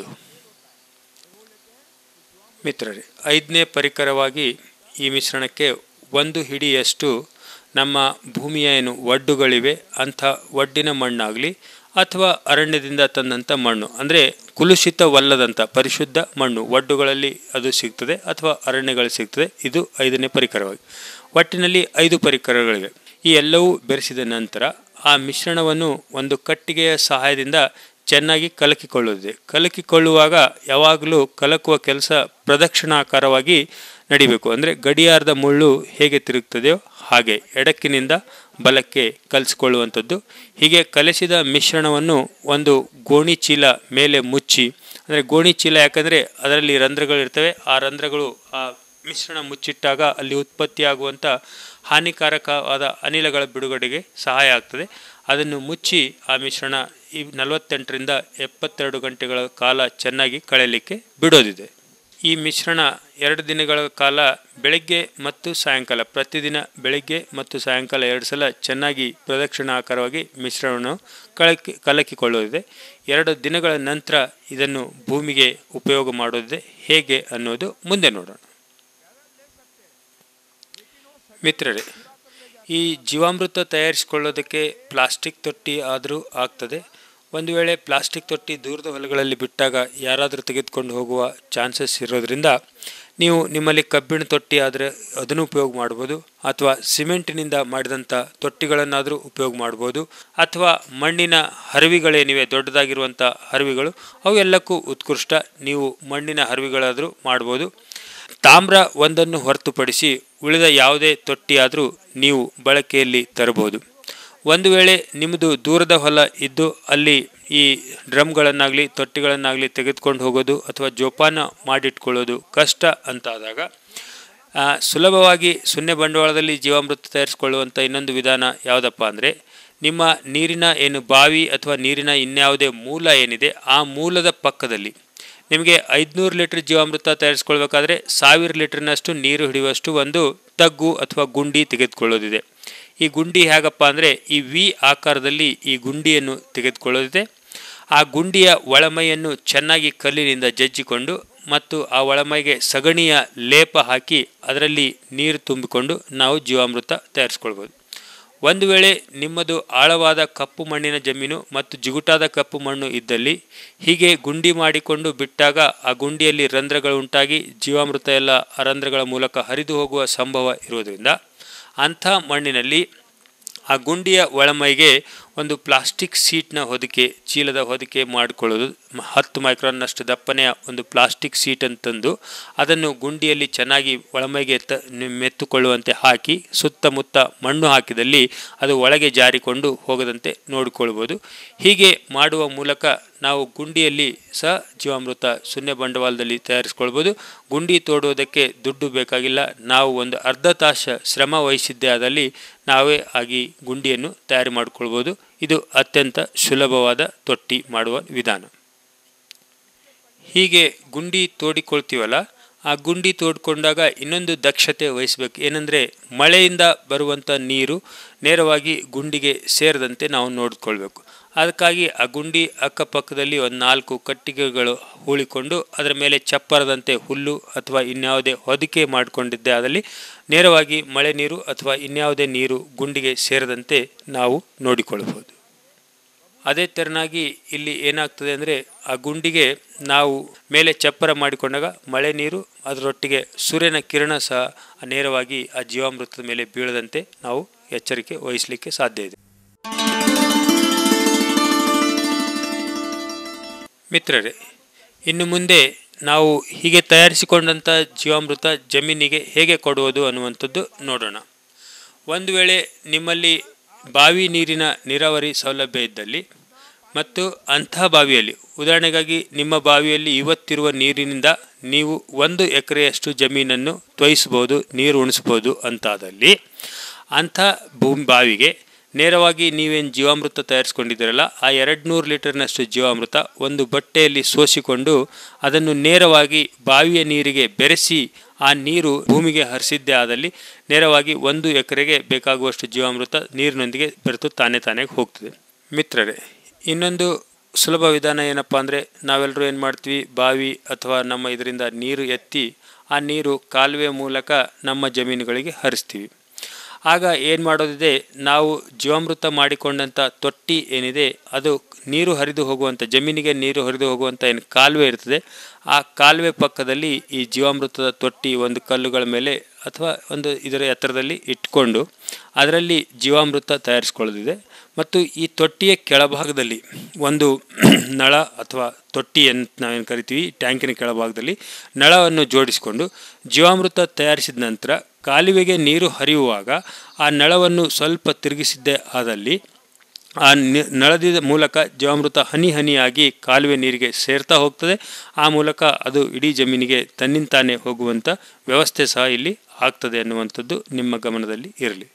Speaker 1: ಮಿತ್ರರೇ ಐದನೇ ಪರಿಕರವಾಗಿ ಈ ಮಿಶ್ರಣಕ್ಕೆ ಒಂದು ಹಿಡಿಯಷ್ಟು ನಮ್ಮ ಭೂಮಿಯ ಏನು ಒಡ್ಡುಗಳಿವೆ ಅಂಥ ಒಡ್ಡಿನ ಮಣ್ಣಾಗಲಿ ಅಥವಾ ಅರಣ್ಯದಿಂದ ತಂದಂಥ ಮಣ್ಣು ಅಂದರೆ ಕುಲುಷಿತವಲ್ಲದಂಥ ಪರಿಶುದ್ಧ ಮಣ್ಣು ಒಡ್ಡುಗಳಲ್ಲಿ ಅದು ಸಿಗ್ತದೆ ಅಥವಾ ಅರಣ್ಯಗಳು ಸಿಗ್ತದೆ ಇದು ಐದನೇ ಪರಿಕರವಾಗಿ ಒಟ್ಟಿನಲ್ಲಿ ಐದು ಪರಿಕರಗಳಿವೆ ಈ ಎಲ್ಲವೂ ಬೆರೆಸಿದ ನಂತರ ಆ ಮಿಶ್ರಣವನ್ನು ಒಂದು ಕಟ್ಟಿಗೆಯ ಸಹಾಯದಿಂದ ಚೆನ್ನಾಗಿ ಕಲಕಿಕೊಳ್ಳುತ್ತದೆ ಕಲಕಿಕೊಳ್ಳುವಾಗ ಯಾವಾಗಲೂ ಕಲಕುವ ಕೆಲಸ ಪ್ರದಕ್ಷಿಣಾಕಾರವಾಗಿ ನಡಿಬೇಕು ಅಂದರೆ ಗಡಿಯಾರದ ಮುಳ್ಳು ಹೇಗೆ ತಿರುಗ್ತದೆಯೋ ಹಾಗೆ ಎಡಕ್ಕಿನಿಂದ ಬಲಕ್ಕೆ ಕಲಿಸ್ಕೊಳ್ಳುವಂಥದ್ದು ಹೀಗೆ ಕಲಸಿದ ಮಿಶ್ರಣವನ್ನು ಒಂದು ಗೋಣಿ ಚೀಲ ಮೇಲೆ ಮುಚ್ಚಿ ಅಂದರೆ ಗೋಣಿ ಚೀಲ ಯಾಕಂದರೆ ಅದರಲ್ಲಿ ರಂಧ್ರಗಳಿರ್ತವೆ ಆ ರಂಧ್ರಗಳು ಆ ಮಿಶ್ರಣ ಮುಚ್ಚಿಟ್ಟಾಗ ಅಲ್ಲಿ ಉತ್ಪತ್ತಿಯಾಗುವಂಥ ಹಾನಿಕಾರಕವಾದ ಅನಿಲಗಳ ಬಿಡುಗಡೆಗೆ ಸಹಾಯ ಆಗ್ತದೆ ಅದನ್ನು ಮುಚ್ಚಿ ಆ ಮಿಶ್ರಣ ಈ ನಲವತ್ತೆಂಟರಿಂದ ಎಪ್ಪತ್ತೆರಡು ಗಂಟೆಗಳ ಕಾಲ ಚೆನ್ನಾಗಿ ಕಳೆಯಲಿಕ್ಕೆ ಬಿಡೋದಿದೆ ಈ ಮಿಶ್ರಣ ಎರಡು ದಿನಗಳ ಕಾಲ ಬೆಳಗ್ಗೆ ಮತ್ತು ಸಾಯಂಕಾಲ ಪ್ರತಿದಿನ ಬೆಳಗ್ಗೆ ಮತ್ತು ಸಾಯಂಕಾಲ ಎರಡು ಸಲ ಚೆನ್ನಾಗಿ ಪ್ರದಕ್ಷಿಣಾಕಾರವಾಗಿ ಮಿಶ್ರಣವನ್ನು ಕಲಕಿ ಕಲಕಿಕೊಳ್ಳೋದಿದೆ ಎರಡು ದಿನಗಳ ನಂತರ ಇದನ್ನು ಭೂಮಿಗೆ ಉಪಯೋಗ ಮಾಡೋದಿದೆ ಹೇಗೆ ಅನ್ನೋದು ಮುಂದೆ ನೋಡೋಣ ಮಿತ್ರರೇ ಈ ಜೀವಾಮೃತ ತಯಾರಿಸಿಕೊಳ್ಳೋದಕ್ಕೆ ಪ್ಲಾಸ್ಟಿಕ್ ತೊಟ್ಟಿ ಆದರೂ ಆಗ್ತದೆ ಒಂದು ವೇಳೆ ಪ್ಲಾಸ್ಟಿಕ್ ತೊಟ್ಟಿ ದೂರದ ಹೊಲಗಳಲ್ಲಿ ಬಿಟ್ಟಾಗ ಯಾರಾದರೂ ತೆಗೆದುಕೊಂಡು ಹೋಗುವ ಚಾನ್ಸಸ್ ಇರೋದ್ರಿಂದ ನೀವು ನಿಮ್ಮಲ್ಲಿ ಕಬ್ಬಿಣ ತೊಟ್ಟಿ ಆದರೆ ಅದನ್ನು ಉಪಯೋಗ ಮಾಡ್ಬೋದು ಅಥವಾ ಸಿಮೆಂಟಿನಿಂದ ಮಾಡಿದಂಥ ತೊಟ್ಟಿಗಳನ್ನಾದರೂ ಉಪಯೋಗ ಮಾಡ್ಬೋದು ಅಥವಾ ಮಣ್ಣಿನ ಹರಿವಿಗಳೇನಿವೆ ದೊಡ್ಡದಾಗಿರುವಂಥ ಹರಿವಿಗಳು ಅವು ಎಲ್ಲಕ್ಕೂ ಉತ್ಕೃಷ್ಟ ನೀವು ಮಣ್ಣಿನ ಹರಿವಿಗಳಾದರೂ ಮಾಡ್ಬೋದು ತಾಮ್ರ ಒಂದನ್ನು ಹೊರತುಪಡಿಸಿ ಉಳಿದ ಯಾವುದೇ ತೊಟ್ಟಿಯಾದರೂ ನೀವು ಬಳಕೆಯಲ್ಲಿ ತರಬಹುದು ಒಂದು ವೇಳೆ ನಿಮ್ಮದು ದೂರದ ಹೊಲ ಇದ್ದು ಅಲ್ಲಿ ಈ ಡ್ರಮ್ಗಳನ್ನಾಗಲಿ ತೊಟ್ಟಿಗಳನ್ನಾಗಲಿ ತೆಗೆದುಕೊಂಡು ಹೋಗೋದು ಅಥವಾ ಜೋಪಾನ ಮಾಡಿಟ್ಕೊಳ್ಳೋದು ಕಷ್ಟ ಅಂತಾದಾಗ ಸುಲಭವಾಗಿ ಶೂನ್ಯ ಬಂಡವಾಳದಲ್ಲಿ ಜೀವಾಮೃತ ತಯಾರಿಸಿಕೊಳ್ಳುವಂಥ ಇನ್ನೊಂದು ವಿಧಾನ ಯಾವುದಪ್ಪ ಅಂದರೆ ನಿಮ್ಮ ನೀರಿನ ಏನು ಬಾವಿ ಅಥವಾ ನೀರಿನ ಇನ್ಯಾವುದೇ ಮೂಲ ಏನಿದೆ ಆ ಮೂಲದ ಪಕ್ಕದಲ್ಲಿ ನಿಮಗೆ ಐದುನೂರು ಲೀಟ್ರ್ ಜೀವಾಮೃತ ತಯಾರಿಸ್ಕೊಳ್ಬೇಕಾದ್ರೆ ಸಾವಿರ ಲೀಟ್ರ್ನಷ್ಟು ನೀರು ಹಿಡಿಯುವಷ್ಟು ಒಂದು ತಗ್ಗು ಅಥವಾ ಗುಂಡಿ ತೆಗೆದುಕೊಳ್ಳೋದಿದೆ ಈ ಗುಂಡಿ ಹೇಗಪ್ಪ ಅಂದರೆ ಈ ವಿ ಆಕಾರದಲ್ಲಿ ಈ ಗುಂಡಿಯನ್ನು ತೆಗೆದುಕೊಳ್ಳೋದಿದೆ ಆ ಗುಂಡಿಯ ಒಳಮೈಯನ್ನು ಚೆನ್ನಾಗಿ ಕಲ್ಲಿನಿಂದ ಜಜ್ಜಿಕೊಂಡು ಮತ್ತು ಆ ಒಳಮೈಗೆ ಸಗಣಿಯ ಲೇಪ ಹಾಕಿ ಅದರಲ್ಲಿ ನೀರು ತುಂಬಿಕೊಂಡು ನಾವು ಜೀವಾಮೃತ ತಯಾರಿಸ್ಕೊಳ್ಬೋದು ಒಂದು ವೇಳೆ ನಿಮ್ಮದು ಆಳವಾದ ಕಪ್ಪು ಮಣ್ಣಿನ ಜಮೀನು ಮತ್ತು ಜಿಗುಟಾದ ಕಪ್ಪು ಮಣ್ಣು ಇದ್ದಲ್ಲಿ ಹೀಗೆ ಗುಂಡಿ ಮಾಡಿಕೊಂಡು ಬಿಟ್ಟಾಗ ಆ ಗುಂಡಿಯಲ್ಲಿ ರಂಧ್ರಗಳು ಉಂಟಾಗಿ ಜೀವಾಮೃತ ಎಲ್ಲ ಆ ರಂಧ್ರಗಳ ಮೂಲಕ ಹರಿದು ಹೋಗುವ ಸಂಭವ ಇರೋದರಿಂದ ಅಂಥ ಮಣ್ಣಿನಲ್ಲಿ ಆ ಗುಂಡಿಯ ಒಳಮೈಗೆ ಒಂದು ಪ್ಲಾಸ್ಟಿಕ್ ಸೀಟ್ನ ಹೊದಿಕೆ ಚೀಲದ ಹೊದಿಕೆ ಮಾಡಿಕೊಳ್ಳೋದು ಮ- ಹತ್ತು ಮೈಕ್ರಾನ್ನಷ್ಟು ದಪ್ಪನೆಯ ಒಂದು ಪ್ಲಾಸ್ಟಿಕ್ ಸೀಟನ್ನು ತಂದು ಅದನ್ನು ಗುಂಡಿಯಲ್ಲಿ ಚೆನ್ನಾಗಿ ಒಳಮೈಗೆ ತ ನಿ- ಮೆತ್ತುಕೊಳ್ಳುವಂತೆ ಹಾಕಿ ಸುತ್ತಮುತ್ತ ಮಣ್ಣು ಹಾಕಿದಲ್ಲಿ ಅದು ಒಳಗೆ ಜಾರಿಕೊಂಡು ಹೋಗದಂತೆ ನೋಡಿಕೊಳ್ಬೋದು ಹೀಗೆ ಮಾಡುವ ಮೂಲಕ ನಾವು ಗುಂಡಿಯಲ್ಲಿ ಸಹ ಜೀವಾಮೃತ ಶೂನ್ಯ ಬಂಡವಾಳದಲ್ಲಿ ತಯಾರಿಸ್ಕೊಳ್ಬೋದು ಗುಂಡಿ ತೋಡುವುದಕ್ಕೆ ದುಡ್ಡು ಬೇಕಾಗಿಲ್ಲ ನಾವು ಒಂದು ಅರ್ಧ ತಾಸು ಶ್ರಮ ವಹಿಸಿದ್ದೇ ಆದಲ್ಲಿ ನಾವೇ ಆಗಿ ಗುಂಡಿಯನ್ನು ತಯಾರು ಮಾಡಿಕೊಳ್ಬೋದು ಇದು ಅತ್ಯಂತ ಸುಲಭವಾದ ತೊಟ್ಟಿ ಮಾಡುವ ವಿಧಾನ ಹೀಗೆ ಗುಂಡಿ ತೋಡಿಕೊಳ್ತೀವಲ್ಲ ಆ ಗುಂಡಿ ತೋಡ್ಕೊಂಡಾಗ ಇನ್ನೊಂದು ದಕ್ಷತೆ ವಹಿಸಬೇಕು ಏನಂದರೆ ಮಳೆಯಿಂದ ಬರುವಂಥ ನೀರು ನೇರವಾಗಿ ಗುಂಡಿಗೆ ಸೇರದಂತೆ ನಾವು ನೋಡಿಕೊಳ್ಬೇಕು ಅದಕ್ಕಾಗಿ ಆ ಗುಂಡಿ ಅಕ್ಕಪಕ್ಕದಲ್ಲಿ ಒಂದು ನಾಲ್ಕು ಕಟ್ಟಿಗೆಗಳು ಹೂಳಿಕೊಂಡು ಅದರ ಮೇಲೆ ಚಪ್ಪರದಂತೆ ಹುಲ್ಲು ಅಥವಾ ಇನ್ಯಾವುದೇ ಹೊದಿಕೆ ಮಾಡಿಕೊಂಡಿದ್ದೆ ಅದರಲ್ಲಿ ನೇರವಾಗಿ ಮಳೆ ನೀರು ಅಥವಾ ಇನ್ಯಾವುದೇ ನೀರು ಗುಂಡಿಗೆ ಸೇರದಂತೆ ನಾವು ನೋಡಿಕೊಳ್ಳಬಹುದು ಅದೇ ತೆರನಾಗಿ ಇಲ್ಲಿ ಏನಾಗ್ತದೆ ಅಂದರೆ ಆ ಗುಂಡಿಗೆ ನಾವು ಮೇಲೆ ಚಪ್ಪರ ಮಾಡಿಕೊಂಡಾಗ ಮಳೆ ನೀರು ಅದರೊಟ್ಟಿಗೆ ಸೂರ್ಯನ ಕಿರಣ ಸಹ ನೇರವಾಗಿ ಆ ಜೀವಾಮೃತದ ಮೇಲೆ ಬೀಳದಂತೆ ನಾವು ಎಚ್ಚರಿಕೆ ವಹಿಸಲಿಕ್ಕೆ ಸಾಧ್ಯ ಇದೆ ಮಿತ್ರರೇ ಇನ್ನು ಮುಂದೆ ನಾವು ಹೀಗೆ ತಯಾರಿಸಿಕೊಂಡಂಥ ಜೀವಾಮೃತ ಜಮೀನಿಗೆ ಹೇಗೆ ಕೊಡುವುದು ಅನ್ನುವಂಥದ್ದು ನೋಡೋಣ ಒಂದು ವೇಳೆ ನಿಮ್ಮಲ್ಲಿ ಬಾವಿ ನೀರಿನ ನೀರಾವರಿ ಸೌಲಭ್ಯ ಇದ್ದಲ್ಲಿ ಮತ್ತು ಅಂಥ ಬಾವಿಯಲ್ಲಿ ಉದಾಹರಣೆಗಾಗಿ ನಿಮ್ಮ ಬಾವಿಯಲ್ಲಿ ಇವತ್ತಿರುವ ನೀರಿನಿಂದ ನೀವು ಒಂದು ಎಕರೆಯಷ್ಟು ಜಮೀನನ್ನು ತೊಯಿಸ್ಬೋದು ನೀರು ಉಣಿಸ್ಬೋದು ಅಂತಾದಲ್ಲಿ ಅಂಥ ಭೂಮಿ ಬಾವಿಗೆ ನೇರವಾಗಿ ನೀವೇನು ಜೀವಾಮೃತ ತಯಾರಿಸ್ಕೊಂಡಿದ್ದೀರಲ್ಲ ಆ ಎರಡು ನೂರು ಲೀಟರ್ನಷ್ಟು ಜೀವಾಮೃತ ಒಂದು ಬಟ್ಟೆಯಲ್ಲಿ ಸೋಸಿಕೊಂಡು ಅದನ್ನು ನೇರವಾಗಿ ಬಾವಿಯ ನೀರಿಗೆ ಬೆರೆಸಿ ಆ ನೀರು ಭೂಮಿಗೆ ಹರಿಸಿದ್ದೇ ಆದಲ್ಲಿ ನೇರವಾಗಿ ಒಂದು ಎಕರೆಗೆ ಬೇಕಾಗುವಷ್ಟು ಜೀವಾಮೃತ ನೀರಿನೊಂದಿಗೆ ಬೆರೆತು ತಾನೇ ತಾನೇ ಹೋಗ್ತದೆ ಮಿತ್ರರೇ ಇನ್ನೊಂದು ಸುಲಭ ವಿಧಾನ ಏನಪ್ಪ ಅಂದರೆ ನಾವೆಲ್ಲರೂ ಏನು ಮಾಡ್ತೀವಿ ಬಾವಿ ಅಥವಾ ನಮ್ಮ ಇದರಿಂದ ನೀರು ಎತ್ತಿ ಆ ನೀರು ಕಾಲುವೆ ಮೂಲಕ ನಮ್ಮ ಜಮೀನುಗಳಿಗೆ ಹರಿಸ್ತೀವಿ ಆಗ ಏನು ಮಾಡೋದಿದೆ ನಾವು ಜೀವಾಮೃತ ಮಾಡಿಕೊಂಡಂಥ ತೊಟ್ಟಿ ಏನಿದೆ ಅದು ನೀರು ಹರಿದು ಹೋಗುವಂಥ ಜಮೀನಿಗೆ ನೀರು ಹರಿದು ಹೋಗುವಂಥ ಏನು ಕಾಲುವೆ ಇರ್ತದೆ ಆ ಕಾಲುವೆ ಪಕ್ಕದಲ್ಲಿ ಈ ಜೀವಾಮೃತದ ತೊಟ್ಟಿ ಒಂದು ಕಲ್ಲುಗಳ ಮೇಲೆ ಅಥವಾ ಒಂದು ಇದರ ಎತ್ತರದಲ್ಲಿ ಇಟ್ಕೊಂಡು ಅದರಲ್ಲಿ ಜೀವಾಮೃತ ತಯಾರಿಸ್ಕೊಳ್ಳೋದಿದೆ ಮತ್ತು ಈ ತೊಟ್ಟಿಯ ಕೆಳಭಾಗದಲ್ಲಿ ಒಂದು ನಳ ಅಥವಾ ತೊಟ್ಟಿ ಅಂತ ನಾವೇನು ಕರಿತೀವಿ ಟ್ಯಾಂಕಿನ ಕೆಳಭಾಗದಲ್ಲಿ ನಳವನ್ನು ಜೋಡಿಸಿಕೊಂಡು ಜೀವಾಮೃತ ತಯಾರಿಸಿದ ನಂತರ ಕಾಲುವೆಗೆ ನೀರು ಹರಿಯುವಾಗ ಆ ನಳವನ್ನು ಸ್ವಲ್ಪ ತಿರುಗಿಸಿದ್ದೇ ಆದಲ್ಲಿ ಆ ನಿ- ನಳದ ಮೂಲಕ ಜೀವಾಮೃತ ಹನಿ ಹನಿಯಾಗಿ ಕಾಲುವೆ ನೀರಿಗೆ ಸೇರ್ತಾ ಹೋಗ್ತದೆ ಆ ಮೂಲಕ ಅದು ಇಡೀ ಜಮೀನಿಗೆ ತನ್ನಿಂತಾನೇ ಹೋಗುವಂಥ ವ್ಯವಸ್ಥೆ ಸಹ ಇಲ್ಲಿ ಆಗ್ತದೆ ಅನ್ನುವಂಥದ್ದು ನಿಮ್ಮ ಗಮನದಲ್ಲಿ ಇರಲಿ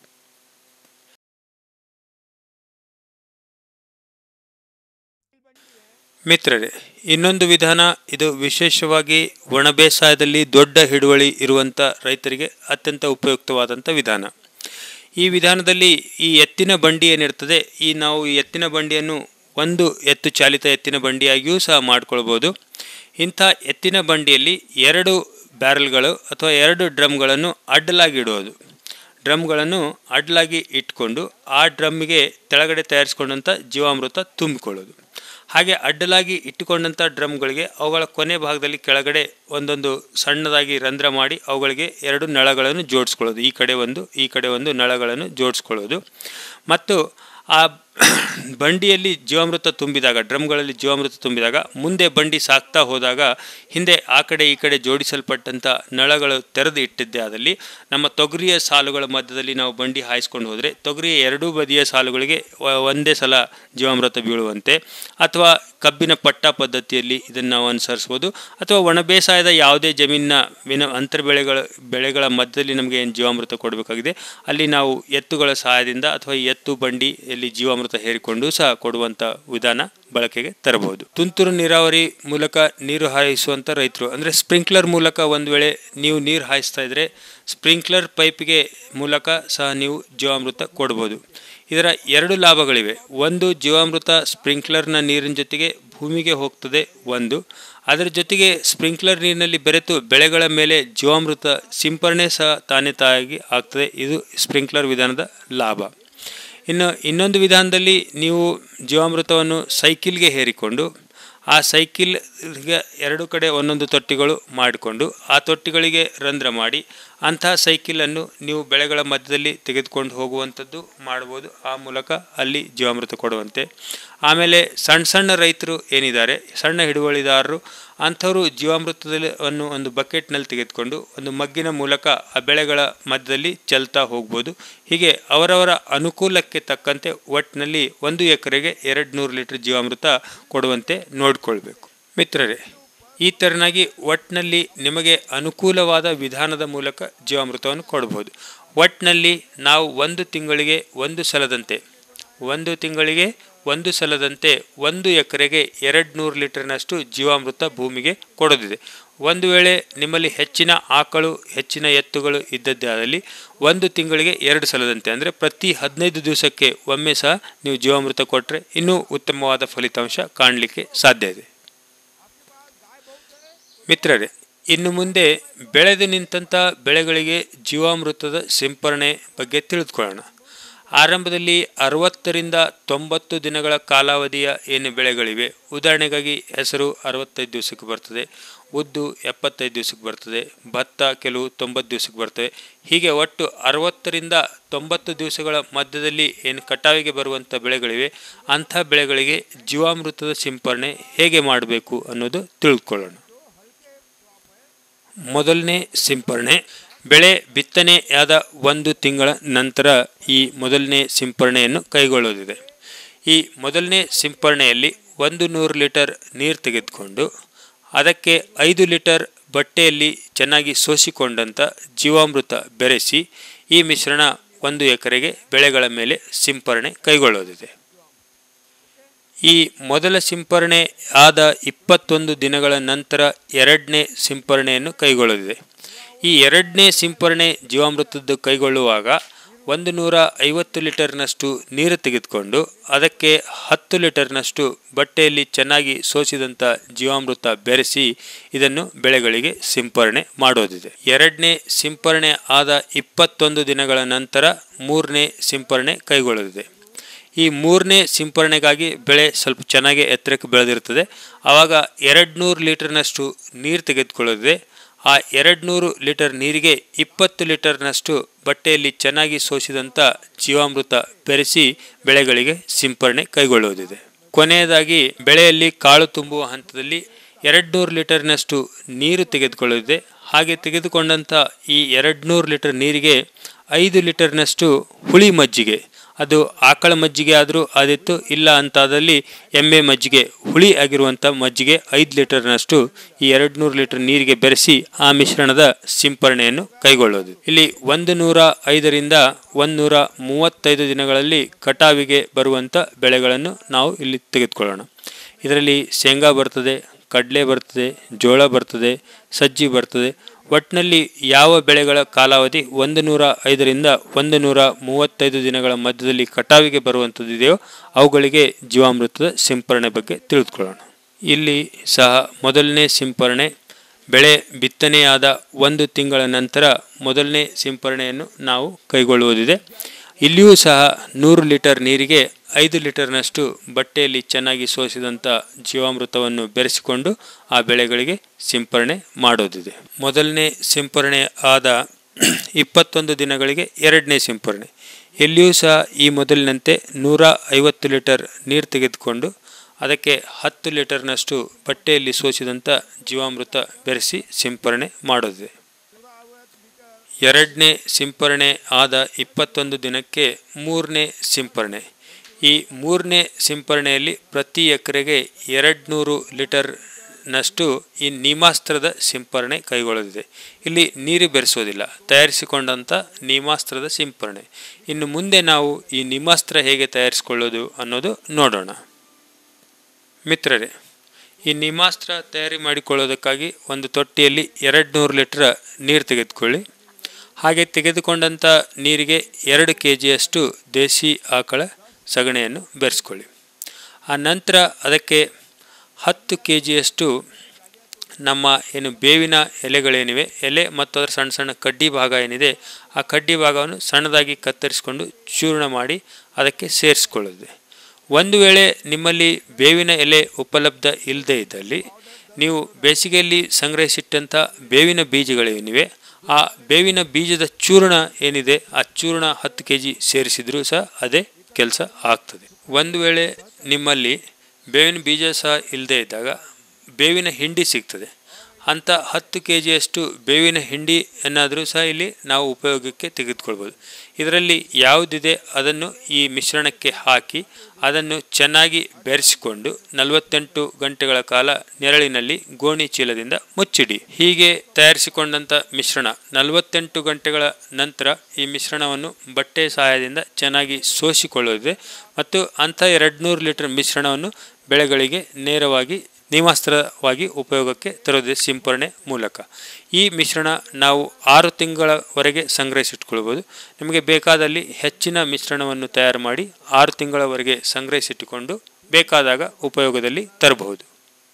Speaker 1: ಮಿತ್ರರೇ ಇನ್ನೊಂದು ವಿಧಾನ ಇದು ವಿಶೇಷವಾಗಿ ಒಣ ಬೇಸಾಯದಲ್ಲಿ ದೊಡ್ಡ ಹಿಡುವಳಿ ಇರುವಂಥ ರೈತರಿಗೆ ಅತ್ಯಂತ ಉಪಯುಕ್ತವಾದಂಥ ವಿಧಾನ ಈ ವಿಧಾನದಲ್ಲಿ ಈ ಎತ್ತಿನ ಬಂಡಿ ಏನಿರ್ತದೆ ಈ ನಾವು ಈ ಎತ್ತಿನ ಬಂಡಿಯನ್ನು ಒಂದು ಎತ್ತು ಚಾಲಿತ ಎತ್ತಿನ ಬಂಡಿಯಾಗಿಯೂ ಸಹ ಮಾಡ್ಕೊಳ್ಬೋದು ಇಂಥ ಎತ್ತಿನ ಬಂಡಿಯಲ್ಲಿ ಎರಡು ಬ್ಯಾರಲ್ಗಳು ಅಥವಾ ಎರಡು ಡ್ರಮ್ಗಳನ್ನು ಅಡ್ಡಲಾಗಿ ಇಡುವುದು ಡ್ರಮ್ಗಳನ್ನು ಅಡ್ಡಲಾಗಿ ಇಟ್ಕೊಂಡು ಆ ಡ್ರಮ್ಮಿಗೆ ತೆಳಗಡೆ ತಯಾರಿಸ್ಕೊಂಡಂಥ ಜೀವಾಮೃತ ತುಂಬಿಕೊಳ್ಳೋದು ಹಾಗೆ ಅಡ್ಡಲಾಗಿ ಇಟ್ಟುಕೊಂಡಂಥ ಡ್ರಮ್ಗಳಿಗೆ ಅವುಗಳ ಕೊನೆ ಭಾಗದಲ್ಲಿ ಕೆಳಗಡೆ ಒಂದೊಂದು ಸಣ್ಣದಾಗಿ ರಂಧ್ರ ಮಾಡಿ ಅವುಗಳಿಗೆ ಎರಡು ನಳಗಳನ್ನು ಜೋಡಿಸ್ಕೊಳ್ಳೋದು ಈ ಕಡೆ ಒಂದು ಈ ಕಡೆ ಒಂದು ನಳಗಳನ್ನು ಜೋಡಿಸ್ಕೊಳ್ಳೋದು ಮತ್ತು ಆ ಬಂಡಿಯಲ್ಲಿ ಜೀವಾಮೃತ ತುಂಬಿದಾಗ ಡ್ರಮ್ಗಳಲ್ಲಿ ಜೀವಾಮೃತ ತುಂಬಿದಾಗ ಮುಂದೆ ಬಂಡಿ ಸಾಕ್ತಾ ಹೋದಾಗ ಹಿಂದೆ ಆ ಕಡೆ ಈ ಕಡೆ ಜೋಡಿಸಲ್ಪಟ್ಟಂಥ ನಳಗಳು ತೆರೆದು ಇಟ್ಟಿದ್ದೆ ಆದಲ್ಲಿ ನಮ್ಮ ತೊಗರಿಯ ಸಾಲುಗಳ ಮಧ್ಯದಲ್ಲಿ ನಾವು ಬಂಡಿ ಹಾಯಿಸ್ಕೊಂಡು ಹೋದರೆ ತೊಗರಿಯ ಎರಡೂ ಬದಿಯ ಸಾಲುಗಳಿಗೆ ವ- ಒಂದೇ ಸಲ ಜೀವಾಮೃತ ಬೀಳುವಂತೆ ಅಥವಾ ಕಬ್ಬಿನ ಪಟ್ಟ ಪದ್ಧತಿಯಲ್ಲಿ ಇದನ್ನು ನಾವು ಅನುಸರಿಸ್ಬೋದು ಅಥವಾ ಒಣ ಬೇಸಾಯದ ಯಾವುದೇ ಜಮೀನಿನ ವಿನ ಅಂತರ ಬೆಳೆಗಳ ಬೆಳೆಗಳ ಮಧ್ಯದಲ್ಲಿ ನಮಗೆ ಏನು ಜೀವಾಮೃತ ಕೊಡಬೇಕಾಗಿದೆ ಅಲ್ಲಿ ನಾವು ಎತ್ತುಗಳ ಸಹಾಯದಿಂದ ಅಥವಾ ಈ ಎತ್ತು ಬಂಡಿಯಲ್ಲಿ ಜೀವಾಮೃತ ಹೇರಿಕೊಂಡು ಸಹ ಕೊಡುವಂಥ ವಿಧಾನ ಬಳಕೆಗೆ ತರಬಹುದು ತುಂತುರು ನೀರಾವರಿ ಮೂಲಕ ನೀರು ಹಾಯಿಸುವಂಥ ರೈತರು ಅಂದರೆ ಸ್ಪ್ರಿಂಕ್ಲರ್ ಮೂಲಕ ಒಂದು ವೇಳೆ ನೀವು ನೀರು ಹಾಯಿಸ್ತಾ ಇದ್ದರೆ ಸ್ಪ್ರಿಂಕ್ಲರ್ ಪೈಪ್ಗೆ ಮೂಲಕ ಸಹ ನೀವು ಜೀವಾಮೃತ ಕೊಡ್ಬೋದು ಇದರ ಎರಡು ಲಾಭಗಳಿವೆ ಒಂದು ಜೀವಾಮೃತ ಸ್ಪ್ರಿಂಕ್ಲರ್ನ ನೀರಿನ ಜೊತೆಗೆ ಭೂಮಿಗೆ ಹೋಗ್ತದೆ ಒಂದು ಅದರ ಜೊತೆಗೆ ಸ್ಪ್ರಿಂಕ್ಲರ್ ನೀರಿನಲ್ಲಿ ಬೆರೆತು ಬೆಳೆಗಳ ಮೇಲೆ ಜೀವಾಮೃತ ಸಿಂಪರಣೆ ಸಹ ತಾನೇ ತಾಗಿ ಆಗ್ತದೆ ಇದು ಸ್ಪ್ರಿಂಕ್ಲರ್ ವಿಧಾನದ ಲಾಭ ಇನ್ನು ಇನ್ನೊಂದು ವಿಧಾನದಲ್ಲಿ ನೀವು ಜೀವಾಮೃತವನ್ನು ಸೈಕಿಲ್ಗೆ ಹೇರಿಕೊಂಡು ಆ ಸೈಕಿಲ್ಗೆ ಎರಡು ಕಡೆ ಒಂದೊಂದು ತೊಟ್ಟಿಗಳು ಮಾಡಿಕೊಂಡು ಆ ತೊಟ್ಟಿಗಳಿಗೆ ರಂಧ್ರ ಮಾಡಿ ಅಂತಹ ಸೈಕಲನ್ನು ನೀವು ಬೆಳೆಗಳ ಮಧ್ಯದಲ್ಲಿ ತೆಗೆದುಕೊಂಡು ಹೋಗುವಂಥದ್ದು ಮಾಡ್ಬೋದು ಆ ಮೂಲಕ ಅಲ್ಲಿ ಜೀವಾಮೃತ ಕೊಡುವಂತೆ ಆಮೇಲೆ ಸಣ್ಣ ಸಣ್ಣ ರೈತರು ಏನಿದ್ದಾರೆ ಸಣ್ಣ ಹಿಡುವಳಿದಾರರು ಅಂಥವರು ಜೀವಾಮೃತದಲ್ಲಿ ಅನ್ನು ಒಂದು ಬಕೆಟ್ನಲ್ಲಿ ತೆಗೆದುಕೊಂಡು ಒಂದು ಮಗ್ಗಿನ ಮೂಲಕ ಆ ಬೆಳೆಗಳ ಮಧ್ಯದಲ್ಲಿ ಚೆಲ್ತಾ ಹೋಗ್ಬೋದು ಹೀಗೆ ಅವರವರ ಅನುಕೂಲಕ್ಕೆ ತಕ್ಕಂತೆ ಒಟ್ಟಿನಲ್ಲಿ ಒಂದು ಎಕರೆಗೆ ಎರಡು ನೂರು ಲೀಟರ್ ಜೀವಾಮೃತ ಕೊಡುವಂತೆ ನೋಡಿಕೊಳ್ಬೇಕು ಮಿತ್ರರೇ ಈ ತೆರನಾಗಿ ಒಟ್ಟಿನಲ್ಲಿ ನಿಮಗೆ ಅನುಕೂಲವಾದ ವಿಧಾನದ ಮೂಲಕ ಜೀವಾಮೃತವನ್ನು ಕೊಡ್ಬೋದು ಒಟ್ಟಿನಲ್ಲಿ ನಾವು ಒಂದು ತಿಂಗಳಿಗೆ ಒಂದು ಸಲದಂತೆ ಒಂದು ತಿಂಗಳಿಗೆ ಒಂದು ಸಲದಂತೆ ಒಂದು ಎಕರೆಗೆ ಎರಡು ನೂರು ಲೀಟರ್ನಷ್ಟು ಜೀವಾಮೃತ ಭೂಮಿಗೆ ಕೊಡೋದಿದೆ ಒಂದು ವೇಳೆ ನಿಮ್ಮಲ್ಲಿ ಹೆಚ್ಚಿನ ಆಕಳು ಹೆಚ್ಚಿನ ಎತ್ತುಗಳು ಇದ್ದದ್ದಾದಲ್ಲಿ ಒಂದು ತಿಂಗಳಿಗೆ ಎರಡು ಸಲದಂತೆ ಅಂದರೆ ಪ್ರತಿ ಹದಿನೈದು ದಿವಸಕ್ಕೆ ಒಮ್ಮೆ ಸಹ ನೀವು ಜೀವಾಮೃತ ಕೊಟ್ಟರೆ ಇನ್ನೂ ಉತ್ತಮವಾದ ಫಲಿತಾಂಶ ಕಾಣಲಿಕ್ಕೆ ಸಾಧ್ಯ ಇದೆ ಮಿತ್ರರೇ ಇನ್ನು ಮುಂದೆ ಬೆಳೆದು ನಿಂತಹ ಬೆಳೆಗಳಿಗೆ ಜೀವಾಮೃತದ ಸಿಂಪರಣೆ ಬಗ್ಗೆ ತಿಳಿದುಕೊಳ್ಳೋಣ ಆರಂಭದಲ್ಲಿ ಅರವತ್ತರಿಂದ ತೊಂಬತ್ತು ದಿನಗಳ ಕಾಲಾವಧಿಯ ಏನು ಬೆಳೆಗಳಿವೆ ಉದಾಹರಣೆಗಾಗಿ ಹೆಸರು ಅರವತ್ತೈದು ದಿವಸಕ್ಕೆ ಬರ್ತದೆ ಉದ್ದು ಎಪ್ಪತ್ತೈದು ದಿವಸಕ್ಕೆ ಬರ್ತದೆ ಭತ್ತ ಕೆಲವು ತೊಂಬತ್ತು ದಿವಸಕ್ಕೆ ಬರ್ತವೆ ಹೀಗೆ ಒಟ್ಟು ಅರವತ್ತರಿಂದ ತೊಂಬತ್ತು ದಿವಸಗಳ ಮಧ್ಯದಲ್ಲಿ ಏನು ಕಟಾವಿಗೆ ಬರುವಂಥ ಬೆಳೆಗಳಿವೆ ಅಂಥ ಬೆಳೆಗಳಿಗೆ ಜೀವಾಮೃತದ ಸಿಂಪರಣೆ ಹೇಗೆ ಮಾಡಬೇಕು ಅನ್ನೋದು ತಿಳ್ಕೊಳ್ಳೋಣ ಮೊದಲನೇ ಸಿಂಪರಣೆ ಬೆಳೆ ಬಿತ್ತನೆಯಾದ ಒಂದು ತಿಂಗಳ ನಂತರ ಈ ಮೊದಲನೇ ಸಿಂಪರಣೆಯನ್ನು ಕೈಗೊಳ್ಳೋದಿದೆ ಈ ಮೊದಲನೇ ಸಿಂಪರಣೆಯಲ್ಲಿ ಒಂದು ನೂರು ಲೀಟರ್ ನೀರು ತೆಗೆದುಕೊಂಡು ಅದಕ್ಕೆ ಐದು ಲೀಟರ್ ಬಟ್ಟೆಯಲ್ಲಿ ಚೆನ್ನಾಗಿ ಸೋಸಿಕೊಂಡಂಥ ಜೀವಾಮೃತ ಬೆರೆಸಿ ಈ ಮಿಶ್ರಣ ಒಂದು ಎಕರೆಗೆ ಬೆಳೆಗಳ ಮೇಲೆ ಸಿಂಪರಣೆ ಕೈಗೊಳ್ಳೋದಿದೆ ಈ ಮೊದಲ ಸಿಂಪರಣೆ ಆದ ಇಪ್ಪತ್ತೊಂದು ದಿನಗಳ ನಂತರ ಎರಡನೇ ಸಿಂಪರಣೆಯನ್ನು ಕೈಗೊಳ್ಳೋದಿದೆ ಈ ಎರಡನೇ ಸಿಂಪರಣೆ ಜೀವಾಮೃತದ್ದು ಕೈಗೊಳ್ಳುವಾಗ ಒಂದು ನೂರ ಐವತ್ತು ಲೀಟರ್ನಷ್ಟು ನೀರು ತೆಗೆದುಕೊಂಡು ಅದಕ್ಕೆ ಹತ್ತು ಲೀಟರ್ನಷ್ಟು ಬಟ್ಟೆಯಲ್ಲಿ ಚೆನ್ನಾಗಿ ಸೋಸಿದಂಥ ಜೀವಾಮೃತ ಬೆರೆಸಿ ಇದನ್ನು ಬೆಳೆಗಳಿಗೆ ಸಿಂಪರಣೆ ಮಾಡೋದಿದೆ ಎರಡನೇ ಸಿಂಪರಣೆ ಆದ ಇಪ್ಪತ್ತೊಂದು ದಿನಗಳ ನಂತರ ಮೂರನೇ ಸಿಂಪರಣೆ ಕೈಗೊಳ್ಳೋದಿದೆ ಈ ಮೂರನೇ ಸಿಂಪರಣೆಗಾಗಿ ಬೆಳೆ ಸ್ವಲ್ಪ ಚೆನ್ನಾಗಿ ಎತ್ತರಕ್ಕೆ ಬೆಳೆದಿರ್ತದೆ ಆವಾಗ ಎರಡು ನೂರು ಲೀಟರ್ನಷ್ಟು ನೀರು ತೆಗೆದುಕೊಳ್ಳೋದಿದೆ ಆ ಎರಡು ನೂರು ಲೀಟರ್ ನೀರಿಗೆ ಇಪ್ಪತ್ತು ಲೀಟರ್ನಷ್ಟು ಬಟ್ಟೆಯಲ್ಲಿ ಚೆನ್ನಾಗಿ ಸೋಸಿದಂಥ ಜೀವಾಮೃತ ಬೆರೆಸಿ ಬೆಳೆಗಳಿಗೆ ಸಿಂಪರಣೆ ಕೈಗೊಳ್ಳುವುದಿದೆ ಕೊನೆಯದಾಗಿ ಬೆಳೆಯಲ್ಲಿ ಕಾಳು ತುಂಬುವ ಹಂತದಲ್ಲಿ ಎರಡು ನೂರು ಲೀಟರ್ನಷ್ಟು ನೀರು ತೆಗೆದುಕೊಳ್ಳುವುದಿದೆ ಹಾಗೆ ತೆಗೆದುಕೊಂಡಂಥ ಈ ಎರಡು ನೂರು ಲೀಟರ್ ನೀರಿಗೆ ಐದು ಲೀಟರ್ನಷ್ಟು ಹುಳಿ ಮಜ್ಜಿಗೆ ಅದು ಆಕಳ ಮಜ್ಜಿಗೆ ಆದರೂ ಆದಿತ್ತು ಇಲ್ಲ ಅಂತಾದಲ್ಲಿ ಎಮ್ಮೆ ಮಜ್ಜಿಗೆ ಹುಳಿ ಆಗಿರುವಂಥ ಮಜ್ಜಿಗೆ ಐದು ಲೀಟರ್ನಷ್ಟು ಈ ಎರಡು ನೂರು ಲೀಟರ್ ನೀರಿಗೆ ಬೆರೆಸಿ ಆ ಮಿಶ್ರಣದ ಸಿಂಪರಣೆಯನ್ನು ಕೈಗೊಳ್ಳೋದು ಇಲ್ಲಿ ಒಂದು ನೂರ ಐದರಿಂದ ಒಂದು ನೂರ ಮೂವತ್ತೈದು ದಿನಗಳಲ್ಲಿ ಕಟಾವಿಗೆ ಬರುವಂಥ ಬೆಳೆಗಳನ್ನು ನಾವು ಇಲ್ಲಿ ತೆಗೆದುಕೊಳ್ಳೋಣ ಇದರಲ್ಲಿ ಶೇಂಗಾ ಬರ್ತದೆ ಕಡಲೆ ಬರ್ತದೆ ಜೋಳ ಬರ್ತದೆ ಸಜ್ಜಿ ಬರ್ತದೆ ಒಟ್ಟಿನಲ್ಲಿ ಯಾವ ಬೆಳೆಗಳ ಕಾಲಾವಧಿ ಒಂದು ನೂರ ಐದರಿಂದ ಒಂದು ನೂರ ಮೂವತ್ತೈದು ದಿನಗಳ ಮಧ್ಯದಲ್ಲಿ ಕಟಾವಿಗೆ ಬರುವಂಥದ್ದಿದೆಯೋ ಅವುಗಳಿಗೆ ಜೀವಾಮೃತದ ಸಿಂಪರಣೆ ಬಗ್ಗೆ ತಿಳಿದುಕೊಳ್ಳೋಣ ಇಲ್ಲಿ ಸಹ ಮೊದಲನೇ ಸಿಂಪರಣೆ ಬೆಳೆ ಬಿತ್ತನೆಯಾದ ಒಂದು ತಿಂಗಳ ನಂತರ ಮೊದಲನೇ ಸಿಂಪರಣೆಯನ್ನು ನಾವು ಕೈಗೊಳ್ಳುವುದಿದೆ ಇಲ್ಲಿಯೂ ಸಹ ನೂರು ಲೀಟರ್ ನೀರಿಗೆ ಐದು ಲೀಟರ್ನಷ್ಟು ಬಟ್ಟೆಯಲ್ಲಿ ಚೆನ್ನಾಗಿ ಸೋಸಿದಂಥ ಜೀವಾಮೃತವನ್ನು ಬೆರೆಸಿಕೊಂಡು ಆ ಬೆಳೆಗಳಿಗೆ ಸಿಂಪರಣೆ ಮಾಡೋದಿದೆ ಮೊದಲನೇ ಸಿಂಪರಣೆ ಆದ ಇಪ್ಪತ್ತೊಂದು ದಿನಗಳಿಗೆ ಎರಡನೇ ಸಿಂಪರಣೆ ಎಲ್ಲಿಯೂ ಸಹ ಈ ಮೊದಲಿನಂತೆ ನೂರ ಐವತ್ತು ಲೀಟರ್ ನೀರು ತೆಗೆದುಕೊಂಡು ಅದಕ್ಕೆ ಹತ್ತು ಲೀಟರ್ನಷ್ಟು ಬಟ್ಟೆಯಲ್ಲಿ ಸೋಸಿದಂಥ ಜೀವಾಮೃತ ಬೆರೆಸಿ ಸಿಂಪರಣೆ ಮಾಡೋದಿದೆ ಎರಡನೇ ಸಿಂಪರಣೆ ಆದ ಇಪ್ಪತ್ತೊಂದು ದಿನಕ್ಕೆ ಮೂರನೇ ಸಿಂಪರಣೆ ಈ ಮೂರನೇ ಸಿಂಪರಣೆಯಲ್ಲಿ ಪ್ರತಿ ಎಕರೆಗೆ ಎರಡು ನೂರು ಲೀಟರ್ನಷ್ಟು ಈ ನೀಮಾಸ್ತ್ರದ ಸಿಂಪರಣೆ ಕೈಗೊಳ್ಳೋದಿದೆ ಇಲ್ಲಿ ನೀರು ಬೆರೆಸೋದಿಲ್ಲ ತಯಾರಿಸಿಕೊಂಡಂಥ ನೀಮಾಸ್ತ್ರದ ಸಿಂಪರಣೆ ಇನ್ನು ಮುಂದೆ ನಾವು ಈ ನೀಮಾಸ್ತ್ರ ಹೇಗೆ ತಯಾರಿಸಿಕೊಳ್ಳೋದು ಅನ್ನೋದು ನೋಡೋಣ ಮಿತ್ರರೇ ಈ ನೀಮಾಸ್ತ್ರ ತಯಾರಿ ಮಾಡಿಕೊಳ್ಳೋದಕ್ಕಾಗಿ ಒಂದು ತೊಟ್ಟಿಯಲ್ಲಿ ಎರಡು ನೂರು ಲೀಟ್ರ್ ನೀರು ತೆಗೆದುಕೊಳ್ಳಿ ಹಾಗೆ ತೆಗೆದುಕೊಂಡಂಥ ನೀರಿಗೆ ಎರಡು ಕೆ ಜಿಯಷ್ಟು ದೇಸಿ ಆಕಳ ಸಗಣಿಯನ್ನು ಬೆರೆಸ್ಕೊಳ್ಳಿ ಆ ನಂತರ ಅದಕ್ಕೆ ಹತ್ತು ಕೆ ಜಿಯಷ್ಟು ನಮ್ಮ ಏನು ಬೇವಿನ ಎಲೆಗಳೇನಿವೆ ಎಲೆ ಮತ್ತು ಅದರ ಸಣ್ಣ ಸಣ್ಣ ಕಡ್ಡಿ ಭಾಗ ಏನಿದೆ ಆ ಕಡ್ಡಿ ಭಾಗವನ್ನು ಸಣ್ಣದಾಗಿ ಕತ್ತರಿಸಿಕೊಂಡು ಚೂರ್ಣ ಮಾಡಿ ಅದಕ್ಕೆ ಸೇರಿಸ್ಕೊಳ್ಳೋದು ಒಂದು ವೇಳೆ ನಿಮ್ಮಲ್ಲಿ ಬೇವಿನ ಎಲೆ ಉಪಲಬ್ಧ ಇಲ್ಲದೇ ಇದ್ದಲ್ಲಿ ನೀವು ಬೇಸಿಗೆಯಲ್ಲಿ ಸಂಗ್ರಹಿಸಿಟ್ಟಂಥ ಬೇವಿನ ಬೀಜಗಳೇನಿವೆ ಆ ಬೇವಿನ ಬೀಜದ ಚೂರ್ಣ ಏನಿದೆ ಆ ಚೂರ್ಣ ಹತ್ತು ಕೆ ಜಿ ಸೇರಿಸಿದರೂ ಸಹ ಅದೇ ಕೆಲಸ ಆಗ್ತದೆ ಒಂದು ವೇಳೆ ನಿಮ್ಮಲ್ಲಿ ಬೇವಿನ ಬೀಜ ಸಹ ಇಲ್ಲದೆ ಇದ್ದಾಗ ಬೇವಿನ ಹಿಂಡಿ ಸಿಗ್ತದೆ ಅಂಥ ಹತ್ತು ಕೆ ಜಿಯಷ್ಟು ಬೇವಿನ ಹಿಂಡಿ ಏನಾದರೂ ಸಹ ಇಲ್ಲಿ ನಾವು ಉಪಯೋಗಕ್ಕೆ ತೆಗೆದುಕೊಳ್ಬೋದು ಇದರಲ್ಲಿ ಯಾವುದಿದೆ ಅದನ್ನು ಈ ಮಿಶ್ರಣಕ್ಕೆ ಹಾಕಿ ಅದನ್ನು ಚೆನ್ನಾಗಿ ಬೆರೆಸಿಕೊಂಡು ನಲವತ್ತೆಂಟು ಗಂಟೆಗಳ ಕಾಲ ನೆರಳಿನಲ್ಲಿ ಗೋಣಿ ಚೀಲದಿಂದ ಮುಚ್ಚಿಡಿ ಹೀಗೆ ತಯಾರಿಸಿಕೊಂಡಂಥ ಮಿಶ್ರಣ ನಲವತ್ತೆಂಟು ಗಂಟೆಗಳ ನಂತರ ಈ ಮಿಶ್ರಣವನ್ನು ಬಟ್ಟೆ ಸಹಾಯದಿಂದ ಚೆನ್ನಾಗಿ ಸೋಸಿಕೊಳ್ಳುತ್ತದೆ ಮತ್ತು ಅಂಥ ಎರಡು ನೂರು ಲೀಟರ್ ಮಿಶ್ರಣವನ್ನು ಬೆಳೆಗಳಿಗೆ ನೇರವಾಗಿ ನಿಮಾಸ್ತ್ರವಾಗಿ ಉಪಯೋಗಕ್ಕೆ ತರುವುದೇ ಸಿಂಪರಣೆ ಮೂಲಕ ಈ ಮಿಶ್ರಣ ನಾವು ಆರು ತಿಂಗಳವರೆಗೆ ಸಂಗ್ರಹಿಸಿಟ್ಕೊಳ್ಬೋದು ನಿಮಗೆ ಬೇಕಾದಲ್ಲಿ ಹೆಚ್ಚಿನ ಮಿಶ್ರಣವನ್ನು ತಯಾರು ಮಾಡಿ ಆರು ತಿಂಗಳವರೆಗೆ ಸಂಗ್ರಹಿಸಿಟ್ಟುಕೊಂಡು ಬೇಕಾದಾಗ ಉಪಯೋಗದಲ್ಲಿ ತರಬಹುದು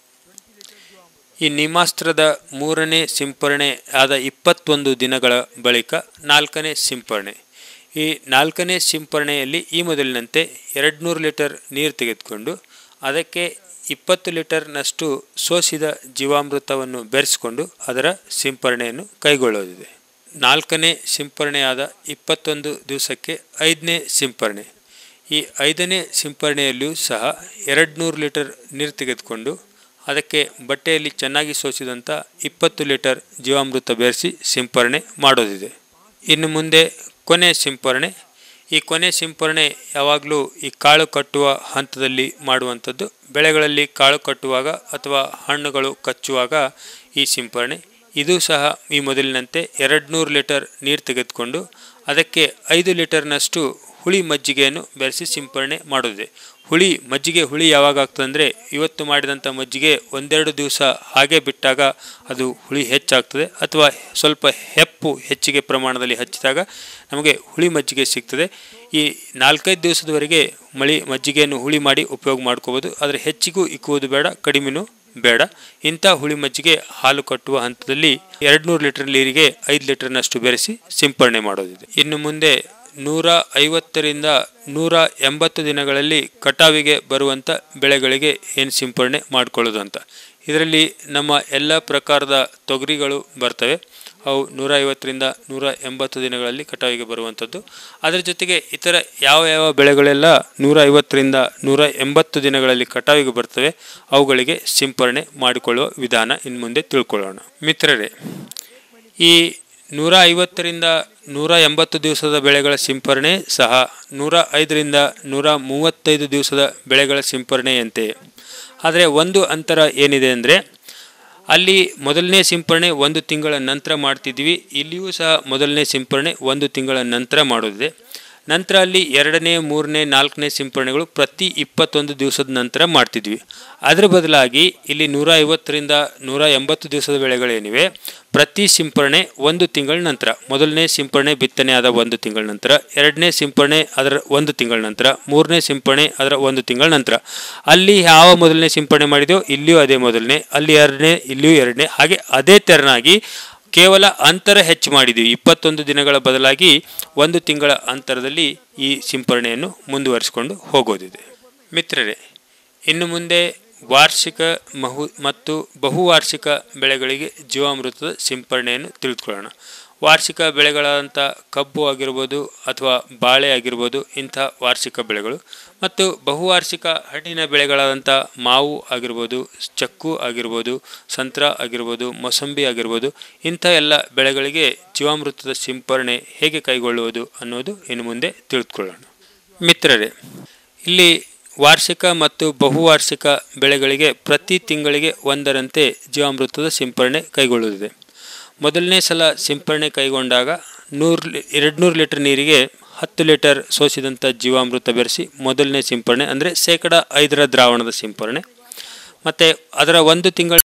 Speaker 1: ಈ ನಿಮಾಸ್ತ್ರದ ಮೂರನೇ ಸಿಂಪರಣೆ ಆದ ಇಪ್ಪತ್ತೊಂದು ದಿನಗಳ ಬಳಿಕ ನಾಲ್ಕನೇ ಸಿಂಪರಣೆ ಈ ನಾಲ್ಕನೇ ಸಿಂಪರಣೆಯಲ್ಲಿ ಈ ಮೊದಲಿನಂತೆ ಎರಡು ನೂರು ಲೀಟರ್ ನೀರು ತೆಗೆದುಕೊಂಡು ಅದಕ್ಕೆ ಇಪ್ಪತ್ತು ಲೀಟರ್ನಷ್ಟು ಸೋಸಿದ ಜೀವಾಮೃತವನ್ನು ಬೆರೆಸಿಕೊಂಡು ಅದರ ಸಿಂಪರಣೆಯನ್ನು ಕೈಗೊಳ್ಳೋದಿದೆ ನಾಲ್ಕನೇ ಸಿಂಪರಣೆಯಾದ ಇಪ್ಪತ್ತೊಂದು ದಿವಸಕ್ಕೆ ಐದನೇ ಸಿಂಪರಣೆ ಈ ಐದನೇ ಸಿಂಪರಣೆಯಲ್ಲಿಯೂ ಸಹ ಎರಡು ನೂರು ಲೀಟರ್ ನೀರು ತೆಗೆದುಕೊಂಡು ಅದಕ್ಕೆ ಬಟ್ಟೆಯಲ್ಲಿ ಚೆನ್ನಾಗಿ ಸೋಸಿದಂಥ ಇಪ್ಪತ್ತು ಲೀಟರ್ ಜೀವಾಮೃತ ಬೆರೆಸಿ ಸಿಂಪರಣೆ ಮಾಡೋದಿದೆ ಇನ್ನು ಮುಂದೆ ಕೊನೆ ಸಿಂಪರಣೆ ಈ ಕೊನೆ ಸಿಂಪರಣೆ ಯಾವಾಗಲೂ ಈ ಕಾಳು ಕಟ್ಟುವ ಹಂತದಲ್ಲಿ ಮಾಡುವಂಥದ್ದು ಬೆಳೆಗಳಲ್ಲಿ ಕಾಳು ಕಟ್ಟುವಾಗ ಅಥವಾ ಹಣ್ಣುಗಳು ಕಚ್ಚುವಾಗ ಈ ಸಿಂಪರಣೆ ಇದು ಸಹ ಈ ಮೊದಲಿನಂತೆ ಎರಡು ನೂರು ಲೀಟರ್ ನೀರು ತೆಗೆದುಕೊಂಡು ಅದಕ್ಕೆ ಐದು ಲೀಟರ್ನಷ್ಟು ಹುಳಿ ಮಜ್ಜಿಗೆಯನ್ನು ಬೆರೆಸಿ ಸಿಂಪರಣೆ ಮಾಡೋದಿದೆ ಹುಳಿ ಮಜ್ಜಿಗೆ ಹುಳಿ ಯಾವಾಗ ಆಗ್ತದಂದರೆ ಇವತ್ತು ಮಾಡಿದಂಥ ಮಜ್ಜಿಗೆ ಒಂದೆರಡು ದಿವಸ ಹಾಗೆ ಬಿಟ್ಟಾಗ ಅದು ಹುಳಿ ಹೆಚ್ಚಾಗ್ತದೆ ಅಥವಾ ಸ್ವಲ್ಪ ಹೆಪ್ಪು ಹೆಚ್ಚಿಗೆ ಪ್ರಮಾಣದಲ್ಲಿ ಹಚ್ಚಿದಾಗ ನಮಗೆ ಹುಳಿ ಮಜ್ಜಿಗೆ ಸಿಗ್ತದೆ ಈ ನಾಲ್ಕೈದು ದಿವಸದವರೆಗೆ ಮಳಿ ಮಜ್ಜಿಗೆಯನ್ನು ಹುಳಿ ಮಾಡಿ ಉಪಯೋಗ ಮಾಡ್ಕೋಬೋದು ಆದರೆ ಹೆಚ್ಚಿಗೂ ಇಕ್ಕುವುದು ಬೇಡ ಕಡಿಮೆನೂ ಬೇಡ ಇಂಥ ಹುಳಿ ಮಜ್ಜಿಗೆ ಹಾಲು ಕಟ್ಟುವ ಹಂತದಲ್ಲಿ ಎರಡು ನೂರು ಲೀಟರ್ ನೀರಿಗೆ ಐದು ಲೀಟರ್ನಷ್ಟು ಬೆರೆಸಿ ಸಿಂಪರಣೆ ಮಾಡೋದಿದೆ ಇನ್ನು ಮುಂದೆ ನೂರ ಐವತ್ತರಿಂದ ನೂರ ಎಂಬತ್ತು ದಿನಗಳಲ್ಲಿ ಕಟಾವಿಗೆ ಬರುವಂಥ ಬೆಳೆಗಳಿಗೆ ಏನು ಸಿಂಪರಣೆ ಮಾಡಿಕೊಳ್ಳೋದು ಅಂತ ಇದರಲ್ಲಿ ನಮ್ಮ ಎಲ್ಲ ಪ್ರಕಾರದ ತೊಗರಿಗಳು ಬರ್ತವೆ ಅವು ನೂರ ಐವತ್ತರಿಂದ ನೂರ ಎಂಬತ್ತು ದಿನಗಳಲ್ಲಿ ಕಟಾವಿಗೆ ಬರುವಂಥದ್ದು ಅದರ ಜೊತೆಗೆ ಇತರ ಯಾವ ಯಾವ ಬೆಳೆಗಳೆಲ್ಲ ನೂರ ಐವತ್ತರಿಂದ ನೂರ ಎಂಬತ್ತು ದಿನಗಳಲ್ಲಿ ಕಟಾವಿಗೆ ಬರ್ತವೆ ಅವುಗಳಿಗೆ ಸಿಂಪರಣೆ ಮಾಡಿಕೊಳ್ಳುವ ವಿಧಾನ ಇನ್ನು ಮುಂದೆ ತಿಳ್ಕೊಳ್ಳೋಣ ಮಿತ್ರರೇ ಈ ನೂರ ಐವತ್ತರಿಂದ ನೂರ ಎಂಬತ್ತು ದಿವಸದ ಬೆಳೆಗಳ ಸಿಂಪರಣೆ ಸಹ ನೂರ ಐದರಿಂದ ನೂರ ಮೂವತ್ತೈದು ದಿವಸದ ಬೆಳೆಗಳ ಸಿಂಪರಣೆಯಂತೆಯೇ ಆದರೆ ಒಂದು ಅಂತರ ಏನಿದೆ ಅಂದರೆ ಅಲ್ಲಿ ಮೊದಲನೇ ಸಿಂಪರಣೆ ಒಂದು ತಿಂಗಳ ನಂತರ ಮಾಡ್ತಿದ್ವಿ ಇಲ್ಲಿಯೂ ಸಹ ಮೊದಲನೇ ಸಿಂಪರಣೆ ಒಂದು ತಿಂಗಳ ನಂತರ ಮಾಡೋದಿದೆ ನಂತರ ಅಲ್ಲಿ ಎರಡನೇ ಮೂರನೇ ನಾಲ್ಕನೇ ಸಿಂಪರಣೆಗಳು ಪ್ರತಿ ಇಪ್ಪತ್ತೊಂದು ದಿವಸದ ನಂತರ ಮಾಡ್ತಿದ್ವಿ ಅದರ ಬದಲಾಗಿ ಇಲ್ಲಿ ನೂರ ಐವತ್ತರಿಂದ ನೂರ ಎಂಬತ್ತು ದಿವಸದ ಬೆಳೆಗಳೇನಿವೆ ಪ್ರತಿ ಸಿಂಪರಣೆ ಒಂದು ತಿಂಗಳ ನಂತರ ಮೊದಲನೇ ಸಿಂಪರಣೆ ಬಿತ್ತನೆ ಆದ ಒಂದು ತಿಂಗಳ ನಂತರ ಎರಡನೇ ಸಿಂಪರಣೆ ಅದರ ಒಂದು ತಿಂಗಳ ನಂತರ ಮೂರನೇ ಸಿಂಪರಣೆ ಅದರ ಒಂದು ತಿಂಗಳ ನಂತರ ಅಲ್ಲಿ ಯಾವ ಮೊದಲನೇ ಸಿಂಪರಣೆ ಮಾಡಿದೆಯೋ ಇಲ್ಲಿಯೂ ಅದೇ ಮೊದಲನೇ ಅಲ್ಲಿ ಎರಡನೇ ಇಲ್ಲಿಯೂ ಎರಡನೇ ಹಾಗೆ ಅದೇ ತೆರನಾಗಿ ಕೇವಲ ಅಂತರ ಹೆಚ್ಚು ಮಾಡಿದ್ದೀವಿ ಇಪ್ಪತ್ತೊಂದು ದಿನಗಳ ಬದಲಾಗಿ ಒಂದು ತಿಂಗಳ ಅಂತರದಲ್ಲಿ ಈ ಸಿಂಪರಣೆಯನ್ನು ಮುಂದುವರಿಸಿಕೊಂಡು ಹೋಗೋದಿದೆ ಮಿತ್ರರೇ ಇನ್ನು ಮುಂದೆ ವಾರ್ಷಿಕ ಮಹು ಮತ್ತು ಬಹುವಾರ್ಷಿಕ ಬೆಳೆಗಳಿಗೆ ಜೀವಾಮೃತದ ಸಿಂಪರಣೆಯನ್ನು ತಿಳಿದುಕೊಳ್ಳೋಣ ವಾರ್ಷಿಕ ಬೆಳೆಗಳಾದಂಥ ಕಬ್ಬು ಆಗಿರ್ಬೋದು ಅಥವಾ ಬಾಳೆ ಆಗಿರ್ಬೋದು ಇಂಥ ವಾರ್ಷಿಕ ಬೆಳೆಗಳು ಮತ್ತು ಬಹುವಾರ್ಷಿಕ ಹಣ್ಣಿನ ಬೆಳೆಗಳಾದಂಥ ಮಾವು ಆಗಿರ್ಬೋದು ಚಕ್ಕು ಆಗಿರ್ಬೋದು ಸಂತ್ರ ಆಗಿರ್ಬೋದು ಮೊಸಂಬಿ ಆಗಿರ್ಬೋದು ಇಂಥ ಎಲ್ಲ ಬೆಳೆಗಳಿಗೆ ಜೀವಾಮೃತದ ಸಿಂಪರಣೆ ಹೇಗೆ ಕೈಗೊಳ್ಳುವುದು ಅನ್ನೋದು ಇನ್ನು ಮುಂದೆ ತಿಳಿದುಕೊಳ್ಳೋಣ ಮಿತ್ರರೇ ಇಲ್ಲಿ ವಾರ್ಷಿಕ ಮತ್ತು ಬಹುವಾರ್ಷಿಕ ಬೆಳೆಗಳಿಗೆ ಪ್ರತಿ ತಿಂಗಳಿಗೆ ಒಂದರಂತೆ ಜೀವಾಮೃತದ ಸಿಂಪರಣೆ ಕೈಗೊಳ್ಳುವುದಿದೆ ಮೊದಲನೇ ಸಲ ಸಿಂಪರಣೆ ಕೈಗೊಂಡಾಗ ನೂರು ಎರಡು ನೂರು ಲೀಟರ್ ನೀರಿಗೆ ಹತ್ತು ಲೀಟರ್ ಸೋಸಿದಂಥ ಜೀವಾಮೃತ ಬೆರೆಸಿ ಮೊದಲನೇ ಸಿಂಪರಣೆ ಅಂದರೆ ಶೇಕಡ ಐದರ ದ್ರಾವಣದ ಸಿಂಪರಣೆ ಮತ್ತು ಅದರ ಒಂದು ತಿಂಗಳ